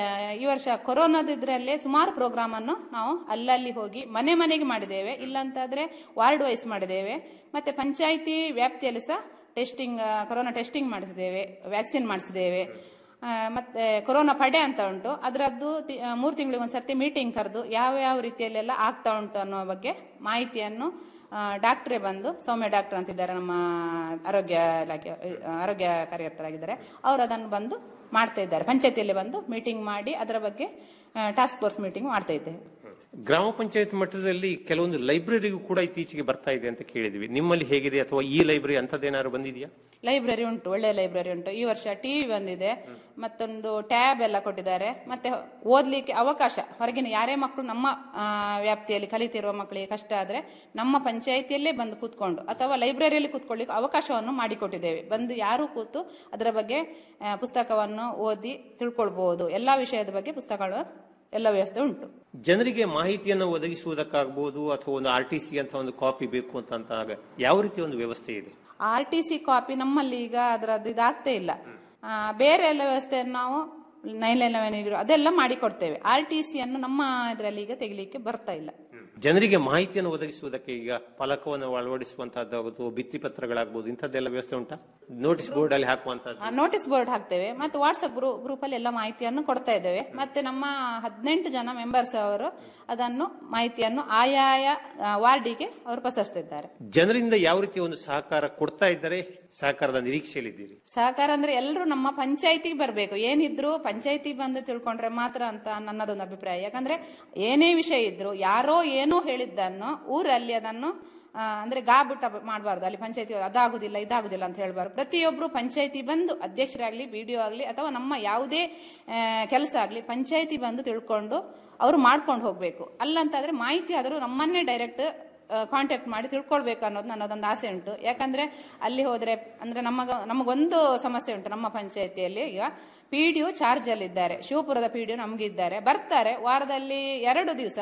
ಈ ವರ್ಷ ಕೊರೋನಾದ ಇದ್ರಲ್ಲಿ ಸುಮಾರು ಪ್ರೋಗ್ರಾಮ್ ಅನ್ನು ನಾವು ಅಲ್ಲಲ್ಲಿ ಹೋಗಿ ಮನೆ ಮನೆಗೆ ಮಾಡಿದ್ದೇವೆ ಇಲ್ಲಂತಾದ್ರೆ ವಾರ್ಡ್ ವೈಸ್ ಮಾಡಿದ್ದೇವೆ ಮತ್ತೆ ಪಂಚಾಯಿತಿ ವ್ಯಾಪ್ತಿಯಲ್ಲಿ ಸಹ ಟೆಸ್ಟಿಂಗ್ ಕೊರೋನಾ ಟೆಸ್ಟಿಂಗ್ ಮಾಡಿಸಿದ್ದೇವೆ ವ್ಯಾಕ್ಸಿನ್ ಮಾಡಿಸಿದ್ದೇವೆ ಆ, ಮತ್ತೆ ಕೊರೋನಾ ಪಡೆ ಅಂತ ಉಂಟು ಅದರದ್ದು ತಿ- ಆ, ಮೂರು ತಿಂಗಳಿಗೆ ಒಂದ್ಸರ್ತಿ ಮೀಟಿಂಗ್ ಕರೆದು ಯಾವ ಯಾವ ರೀತಿಯಲ್ಲೆಲ್ಲ ಆಗ್ತಾ ಉಂಟು ಅನ್ನೋ ಬಗ್ಗೆ ಮಾಹಿತಿಯನ್ನು ಡಾಕ್ಟ್ರೇ ಬಂದು ಸೌಮ್ಯ ಡಾಕ್ಟರ್ ಅಂತಿದ್ದಾರೆ ನಮ್ಮ ಆರೋಗ್ಯ ಇಲಾಖೆ ಆ, ಆರೋಗ್ಯ ಕಾರ್ಯಕರ್ತರಾಗಿದ್ದಾರೆ ಅವರು ಅದನ್ನು ಬಂದು ಮಾಡ್ತಾ ಇದ್ದಾರೆ ಪಂಚಾಯತಿಯಲ್ಲಿ ಬಂದು ಮೀಟಿಂಗ್ ಮಾಡಿ ಅದರ ಬಗ್ಗೆ ಟಾಸ್ಕ್ ಫೋರ್ಸ್ ಮೀಟಿಂಗ್ ಮಾಡ್ತಾ ಇದ್ದೇವೆ ಗ್ರಾಮ ಪಂಚಾಯತ್ ಮಟ್ಟದಲ್ಲಿ ಕೆಲವೊಂದು ಲೈಬ್ರರಿಗೂ ಕೂಡ ಇತ್ತೀಚೆಗೆ ಬರ್ತಾ ಇದೆ ಅಂತ ಕೇಳಿದ್ವಿ ನಿಮ್ಮಲ್ಲಿ ಹೇಗಿದೆ ಅಥವಾ ಈ ಲೈಬ್ರರಿ ಅಂತದ್ದೇನಾದ್ರು ಬಂದಿದೆಯಾ ಲೈಬ್ರರಿ ಉಂಟು ಒಳ್ಳೆ ಲೈಬ್ರರಿ ಉಂಟು ಈ ವರ್ಷ ಟಿವಿ ಬಂದಿದೆ ಮತ್ತೊಂದು ಟ್ಯಾಬ್ ಎಲ್ಲ ಕೊಟ್ಟಿದ್ದಾರೆ ಮತ್ತೆ ಓದ್ಲಿಕ್ಕೆ ಅವಕಾಶ ಹೊರಗಿನ ಯಾರೇ ಮಕ್ಕಳು ನಮ್ಮ ಆ, ವ್ಯಾಪ್ತಿಯಲ್ಲಿ ಕಲಿತಿರುವ ಮಕ್ಕಳಿಗೆ ಕಷ್ಟ ಆದ್ರೆ ನಮ್ಮ ಪಂಚಾಯಿತಿಯಲ್ಲೇ ಬಂದು ಕೂತ್ಕೊಂಡು ಅಥವಾ ಲೈಬ್ರರಿಯಲ್ಲಿ ಕೂತ್ಕೊಳ್ಳಿಕ್ಕೆ ಅವಕಾಶವನ್ನು ಮಾಡಿಕೊಟ್ಟಿದ್ದೇವೆ ಬಂದು ಯಾರು ಕೂತು ಅದರ ಬಗ್ಗೆ ಆ, ಪುಸ್ತಕವನ್ನು ಓದಿ ತಿಳ್ಕೊಳ್ಬಹುದು ಎಲ್ಲಾ ವಿಷಯದ ಬಗ್ಗೆ ಪುಸ್ತಕಗಳು ಎಲ್ಲ ವ್ಯವಸ್ಥೆ ಉಂಟು ಜನರಿಗೆ ಮಾಹಿತಿಯನ್ನು ಒದಗಿಸುವುದಕ್ಕಾಗ್ಬೋದು ಅಥವಾ ಒಂದು ಆರ್ ಟಿ ಸಿ ಅಂತ ಒಂದು ಕಾಪಿ ಬೇಕು ಅಂತ ಅಂತಾಗ ಯಾವ ರೀತಿಯ ಒಂದು ವ್ಯವಸ್ಥೆ ಇದೆ ಆರ್ ಟಿ ಸಿ ಕಾಪಿ ನಮ್ಮಲ್ಲಿ ಈಗ ಅದರದ್ದು ಇದಾಗ್ತಾ ಇಲ್ಲ ಆ, ಬೇರೆ ಎಲ್ಲ ವ್ಯವಸ್ಥೆಯನ್ನು ನಾವು ನೈನ್ ಲೆವೆನ್ ಅದೆಲ್ಲ ಮಾಡಿಕೊಡ್ತೇವೆ ಆರ್ ಟಿ ಸಿ ಅನ್ನು ನಮ್ಮ ಇದರಲ್ಲಿ ಈಗ ತೆಗಿಲಿಕ್ಕೆ ಬರ್ತಾ ಇಲ್ಲ ಜನರಿಗೆ ಮಾಹಿತಿಯನ್ನು ಒದಗಿಸುವುದಕ್ಕೆ ಈಗ ಫಲಕವನ್ನು ಅಳವಡಿಸುವಂತಹದ್ದಾಗಬಹುದು ಭಿತ್ತಿ ಪತ್ರಗಳಾಗಬಹುದು ಇಂಥದ್ದೆಲ್ಲ ವ್ಯವಸ್ಥೆ ಉಂಟಾ ನೋಟಿಸ್ ಬೋರ್ಡ್ ಅಲ್ಲಿ ಹಾಕುವಂತಹದ್ದು ನೋಟಿಸ್ ಬೋರ್ಡ್ ಹಾಕ್ತೇವೆ ಮತ್ತು ವಾಟ್ಸ್ಆಪ್ ಗ್ರೂಪ್ ಅಲ್ಲಿ ಎಲ್ಲ ಮಾಹಿತಿಯನ್ನು ಕೊಡ್ತಾ ಇದ್ದೇವೆ ಮತ್ತೆ ನಮ್ಮ ಹದಿನೆಂಟು ಜನ ಮೆಂಬರ್ಸ್ ಅವರು ಅದನ್ನು ಮಾಹಿತಿಯನ್ನು ಆಯಾಯ ಆ, ವಾರ್ಡಿಗೆ ಅವರು ಪಸರಿಸ್ತಿದ್ದಾರೆ ಜನರಿಂದ ಯಾವ ರೀತಿಯ ಒಂದು ಸಹಕಾರ ಕೊಡ್ತಾ ಇದ್ದಾರೆ ಸಹಕಾರದ ನಿರೀಕ್ಷೆಯಲ್ಲಿದ್ದೀರಿ ಸಹಕಾರ ಅಂದ್ರೆ ಎಲ್ಲರೂ ನಮ್ಮ ಪಂಚಾಯತಿಗೆ ಬರಬೇಕು ಏನಿದ್ರು ಪಂಚಾಯತಿ ಬಂದು ತಿಳ್ಕೊಂಡ್ರೆ ಮಾತ್ರ ಅಂತ ನನ್ನದೊಂದು ಅಭಿಪ್ರಾಯ ಯಾಕಂದ್ರೆ ಏನೇ ವಿಷಯ ಇದ್ರು ಯಾರೋ ಏನೋ ಹೇಳಿದ್ದನ್ನು ಊರಲ್ಲಿ ಅದನ್ನು ಆ, ಅಂದ್ರೆ ಗಾಬುಟ ಮಾಡಬಾರ್ದು ಅಲ್ಲಿ ಪಂಚಾಯತಿ ಅದಾಗುದಿಲ್ಲ ಇದಾಗುದಿಲ್ಲ ಅಂತ ಹೇಳ್ಬಾರ್ದು ಪ್ರತಿಯೊಬ್ರು ಪಂಚಾಯತಿ ಬಂದು ಅಧ್ಯಕ್ಷರಾಗ್ಲಿ ಬಿಡಿಒ ಆಗ್ಲಿ ಅಥವಾ ನಮ್ಮ ಯಾವುದೇ ಕೆಲಸ ಆಗ್ಲಿ ಪಂಚಾಯತಿ ಬಂದು ತಿಳ್ಕೊಂಡು ಅವರು ಮಾಡ್ಕೊಂಡು ಹೋಗ್ಬೇಕು ಅಲ್ಲಂತಾದ್ರೆ ಮಾಹಿತಿ ಆದರೂ ನಮ್ಮನ್ನೇ ಡೈರೆಕ್ಟ್ ಕಾಂಟ್ಯಾಕ್ಟ್ ಮಾಡಿ ತಿಳ್ಕೊಳ್ಬೇಕು ಅನ್ನೋದು ನನ್ನದೊಂದು ಆಸೆ ಉಂಟು ಯಾಕಂದ್ರೆ ಅಲ್ಲಿ ಹೋದ್ರೆ ಅಂದ್ರೆ ನಮಗ ನಮಗೊಂದು ಸಮಸ್ಯೆ ಉಂಟು ನಮ್ಮ ಪಂಚಾಯತಿಯಲ್ಲಿ ಈಗ ಪಿ ಡಿ ಚಾರ್ಜ್ ಅಲ್ಲಿ ಇದ್ದಾರೆ ಶಿವಪುರದ ಪಿ ಡಿ ನಮಗಿದ್ದಾರೆ ಬರ್ತಾರೆ ವಾರದಲ್ಲಿ ಎರಡು ದಿವಸ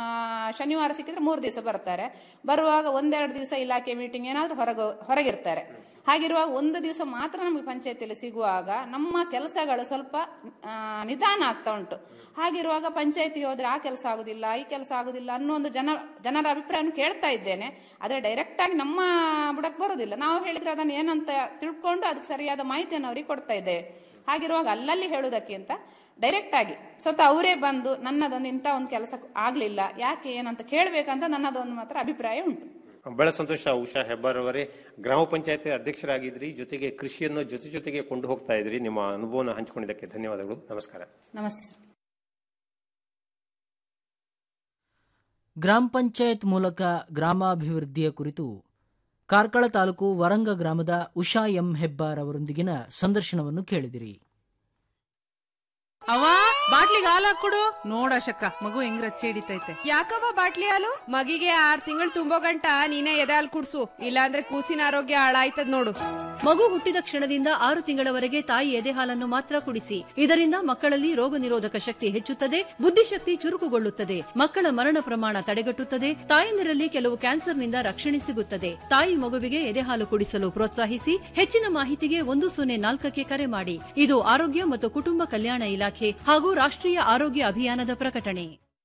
ಶನಿವಾರ ಸಿಕ್ಕಿದ್ರೆ ಮೂರು ದಿವಸ ಬರ್ತಾರೆ ಬರುವಾಗ ಒಂದೆರಡು ದಿವಸ ಇಲಾಖೆ ಮೀಟಿಂಗ್ ಏನಾದ್ರೂ ಹೊರಗೆ ಹೊರಗಿರ್ತಾರೆ ಹಾಗಿರುವಾಗ ಒಂದು ದಿವಸ ಮಾತ್ರ ನಮಗೆ ಪಂಚಾಯತಿಯಲ್ಲಿ ಸಿಗುವಾಗ ನಮ್ಮ ಕೆಲಸಗಳು ಸ್ವಲ್ಪ ಆ, ನಿಧಾನ ಆಗ್ತಾ ಉಂಟು ಹಾಗಿರುವಾಗ ಪಂಚಾಯತಿ ಹೋದ್ರೆ ಆ ಕೆಲಸ ಆಗುದಿಲ್ಲ ಈ ಕೆಲಸ ಆಗುದಿಲ್ಲ ಅನ್ನೋ ಒಂದು ಜನ ಜನರ ಅಭಿಪ್ರಾಯ ಕೇಳ್ತಾ ಇದ್ದೇನೆ ಆದ್ರೆ ಡೈರೆಕ್ಟ್ ಆಗಿ ನಮ್ಮ ಬುಡಕ್ ಬರುದಿಲ್ಲ ನಾವು ಹೇಳಿದ್ರೆ ಅದನ್ನು ಏನಂತ ತಿಳ್ಕೊಂಡು ಅದಕ್ಕೆ ಸರಿಯಾದ ಮಾಹಿತಿಯನ್ನು ಅವರಿಗೆ ಕೊಡ್ತಾ ಇದ್ದೇವೆ ಹಾಗಿರುವಾಗ ಅಲ್ಲಲ್ಲಿ ಹೇಳುವುದಕ್ಕಿಂತ ಡೈರೆಕ್ಟ್ ಆಗಿ ಸ್ವತಃ ಅವರೇ ಬಂದು ನನ್ನದೊಂದು ಇಂಥ ಒಂದು ಕೆಲಸ ಆಗ್ಲಿಲ್ಲ ಯಾಕೆ ಏನಂತ ಕೇಳಬೇಕಂತ ನನ್ನದೊಂದು ಮಾತ್ರ ಅಭಿಪ್ರಾಯ ಉಂಟು ಬಹಳ ಸಂತೋಷ ಉಷಾ ಹೆಬ್ಬಾರ್ ಅವರೇ ಗ್ರಾಮ ಪಂಚಾಯತ್ ಅಧ್ಯಕ್ಷರಾಗಿದ್ರಿ ಜೊತೆಗೆ ಕೃಷಿಯನ್ನು ಜೊತೆ ಜೊತೆಗೆ ಕೊಂಡು ಹೋಗ್ತಾ ಇದ್ರಿ ನಿಮ್ಮ ಅನುಭವನ ಹಂಚಿಕೊಂಡಿದ್ದಕ್ಕೆ ಧನ್ಯವಾದಗಳು ನಮಸ್ಕಾರ ನಮಸ್ತೆ ಗ್ರಾಮ ಪಂಚಾಯತ್ ಮೂಲಕ ಗ್ರಾಮಾಭಿವೃದ್ಧಿಯ ಕುರಿತು ಕಾರ್ಕಳ ತಾಲೂಕು ವರಂಗ ಗ್ರಾಮದ ಉಷಾ ಎಂ ಹೆಬ್ಬಾರ್ ಅವರೊಂದಿಗಿನ ಸಂದರ್ಶನವನ್ನು ಕೇಳಿದಿರಿ ಅವ ಬಾಟ್ಲಿಗೆ ಹಾಲು ಹಾಕೊಡು ನೋಡಶಕ್ಕ ಮಗು ಹೆಂಗ್ ರಚ್ಚೆ ಹಿಡಿತೈತೆ ಯಾಕವ್ವ ಬಾಟ್ಲಿ ಹಾಲು ಮಗಿಗೆ ಆರ್ ತಿಂಗಳು ತುಂಬೋ ಗಂಟ ನೀನೇ ಎದೆ ಹಾಲು ಕುಡ್ಸು ಇಲ್ಲಾಂದ್ರೆ ಕೂಸಿನ ಆರೋಗ್ಯ ಹಾಳಾಯ್ತದ ನೋಡು ಮಗು ಹುಟ್ಟಿದ ಕ್ಷಣದಿಂದ ಆರು ತಿಂಗಳವರೆಗೆ ತಾಯಿ ಎದೆ ಹಾಲನ್ನು ಮಾತ್ರ ಕುಡಿಸಿ ಇದರಿಂದ ಮಕ್ಕಳಲ್ಲಿ ರೋಗ ನಿರೋಧಕ ಶಕ್ತಿ ಹೆಚ್ಚುತ್ತದೆ ಬುದ್ಧಿಶಕ್ತಿ ಚುರುಕುಗೊಳ್ಳುತ್ತದೆ ಮಕ್ಕಳ ಮರಣ ಪ್ರಮಾಣ ತಡೆಗಟ್ಟುತ್ತದೆ ತಾಯಂದಿರಲ್ಲಿ ಕೆಲವು ಕ್ಯಾನ್ಸರ್ನಿಂದ ರಕ್ಷಣೆ ಸಿಗುತ್ತದೆ ತಾಯಿ ಮಗುವಿಗೆ ಎದೆ ಹಾಲು ಕುಡಿಸಲು ಪ್ರೋತ್ಸಾಹಿಸಿ ಹೆಚ್ಚಿನ ಮಾಹಿತಿಗೆ ಒಂದು ಸೊನ್ನೆ ನಾಲ್ಕಕ್ಕೆ ಕರೆ ಮಾಡಿ ಇದು ಆರೋಗ್ಯ ಮತ್ತು ಕುಟುಂಬ ಕಲ್ಯಾಣ ಇಲಾಖೆ ಹಾಗೂ ರಾಷ್ಟ್ರೀಯ ಆರೋಗ್ಯ ಅಭಿಯಾನದ ಪ್ರಕಟಣೆ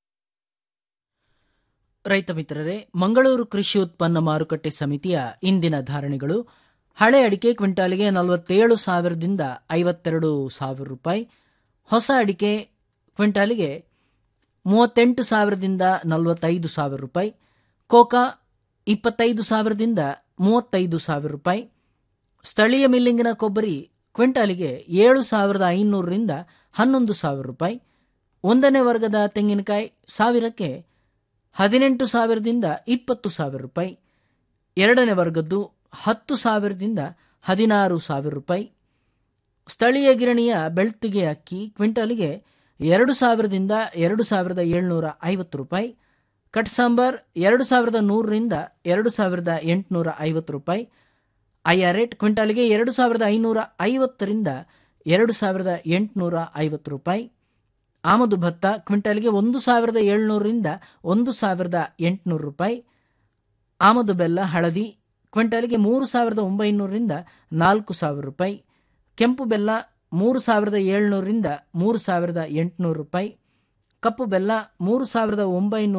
ರೈತ ಮಿತ್ರರೇ ಮಂಗಳೂರು ಕೃಷಿ ಉತ್ಪನ್ನ ಮಾರುಕಟ್ಟೆ ಸಮಿತಿಯ ಇಂದಿನ ಧಾರಣೆಗಳು ಹಳೆ ಅಡಿಕೆ ಕ್ವಿಂಟಾಲಿಗೆ ನಲವತ್ತೇಳು ಸಾವಿರದಿಂದ ಐವತ್ತೆರಡು ಸಾವಿರ ರೂಪಾಯಿ ಹೊಸ ಅಡಿಕೆ ಕ್ವಿಂಟಾಲಿಗೆ ಮೂವತ್ತೆಂಟು ಸಾವಿರದಿಂದ ನಲವತ್ತೈದು ಸಾವಿರ ರೂಪಾಯಿ ಕೋಕಾ ಇಪ್ಪತ್ತೈದು ಸಾವಿರದಿಂದ ಮೂವತ್ತೈದು ಸಾವಿರ ರೂಪಾಯಿ ಸ್ಥಳೀಯ ಮಿಲ್ಲಿಂಗಿನ ಕೊಬ್ಬರಿ ಕ್ವಿಂಟಾಲಿಗೆ ಏಳು ಸಾವಿರದ ಐನೂರರಿಂದ ಹನ್ನೊಂದು ಸಾವಿರ ರೂಪಾಯಿ ಒಂದನೇ ವರ್ಗದ ತೆಂಗಿನಕಾಯಿ ಸಾವಿರಕ್ಕೆ ಹದಿನೆಂಟು ಸಾವಿರದಿಂದ ಇಪ್ಪತ್ತು ಸಾವಿರ ರೂಪಾಯಿ ಎರಡನೇ ವರ್ಗದ್ದು ಹತ್ತು ಸಾವಿರದಿಂದ ಹದಿನಾರು ಸಾವಿರ ರೂಪಾಯಿ ಸ್ಥಳೀಯ ಗಿರಣಿಯ ಬೆಳ್ತಿಗೆ ಅಕ್ಕಿ ಕ್ವಿಂಟಾಲಿಗೆ ಎರಡು ಸಾವಿರದಿಂದ ಎರಡು ಸಾವಿರದ ಏಳ್ನೂರ ಐವತ್ತು ರೂಪಾಯಿ ಕಟ್ ಸಾಂಬಾರ್ ಎರಡು ಸಾವಿರದ ನೂರರಿಂದ ಎರಡು ಸಾವಿರದ ಎಂಟುನೂರ ಐವತ್ತು ರೂಪಾಯಿ ಐಆರ್ ರೇಟ್ ಕ್ವಿಂಟಾಲಿಗೆ ಎರಡು ಸಾವಿರದ ಐನೂರ ಐವತ್ತರಿಂದ ಎರಡು ಸಾವಿರದ ಎಂಟುನೂರ ಐವತ್ತು ರೂಪಾಯಿ ಆಮದು ಭತ್ತ ಕ್ವಿಂಟಾಲಿಗೆ ಒಂದು ಸಾವಿರದ ಏಳ್ನೂರರಿಂದ ಒಂದು ಸಾವಿರದ ಎಂಟುನೂರು ರೂಪಾಯಿ ಆಮದು ಬೆಲ್ಲ ಹಳದಿ ಕ್ವಿಂಟಾಲಿಗೆ ಮೂರು ಸಾವಿರದ ಒಂಬೈನೂರರಿಂದ ನಾಲ್ಕು ಸಾವಿರ ರೂಪಾಯಿ ಕೆಂಪು ಬೆಲ್ಲ ಮೂರು ಸಾವಿರದ ಏಳ್ನೂರರಿಂದ ಮೂರು ಸಾವಿರದ ಎಂಟುನೂರು ರೂಪಾಯಿ ಕಪ್ಪು ಬೆಲ್ಲ ಮೂರು ಸಾವಿರದ ಒಂಬೈನೂರ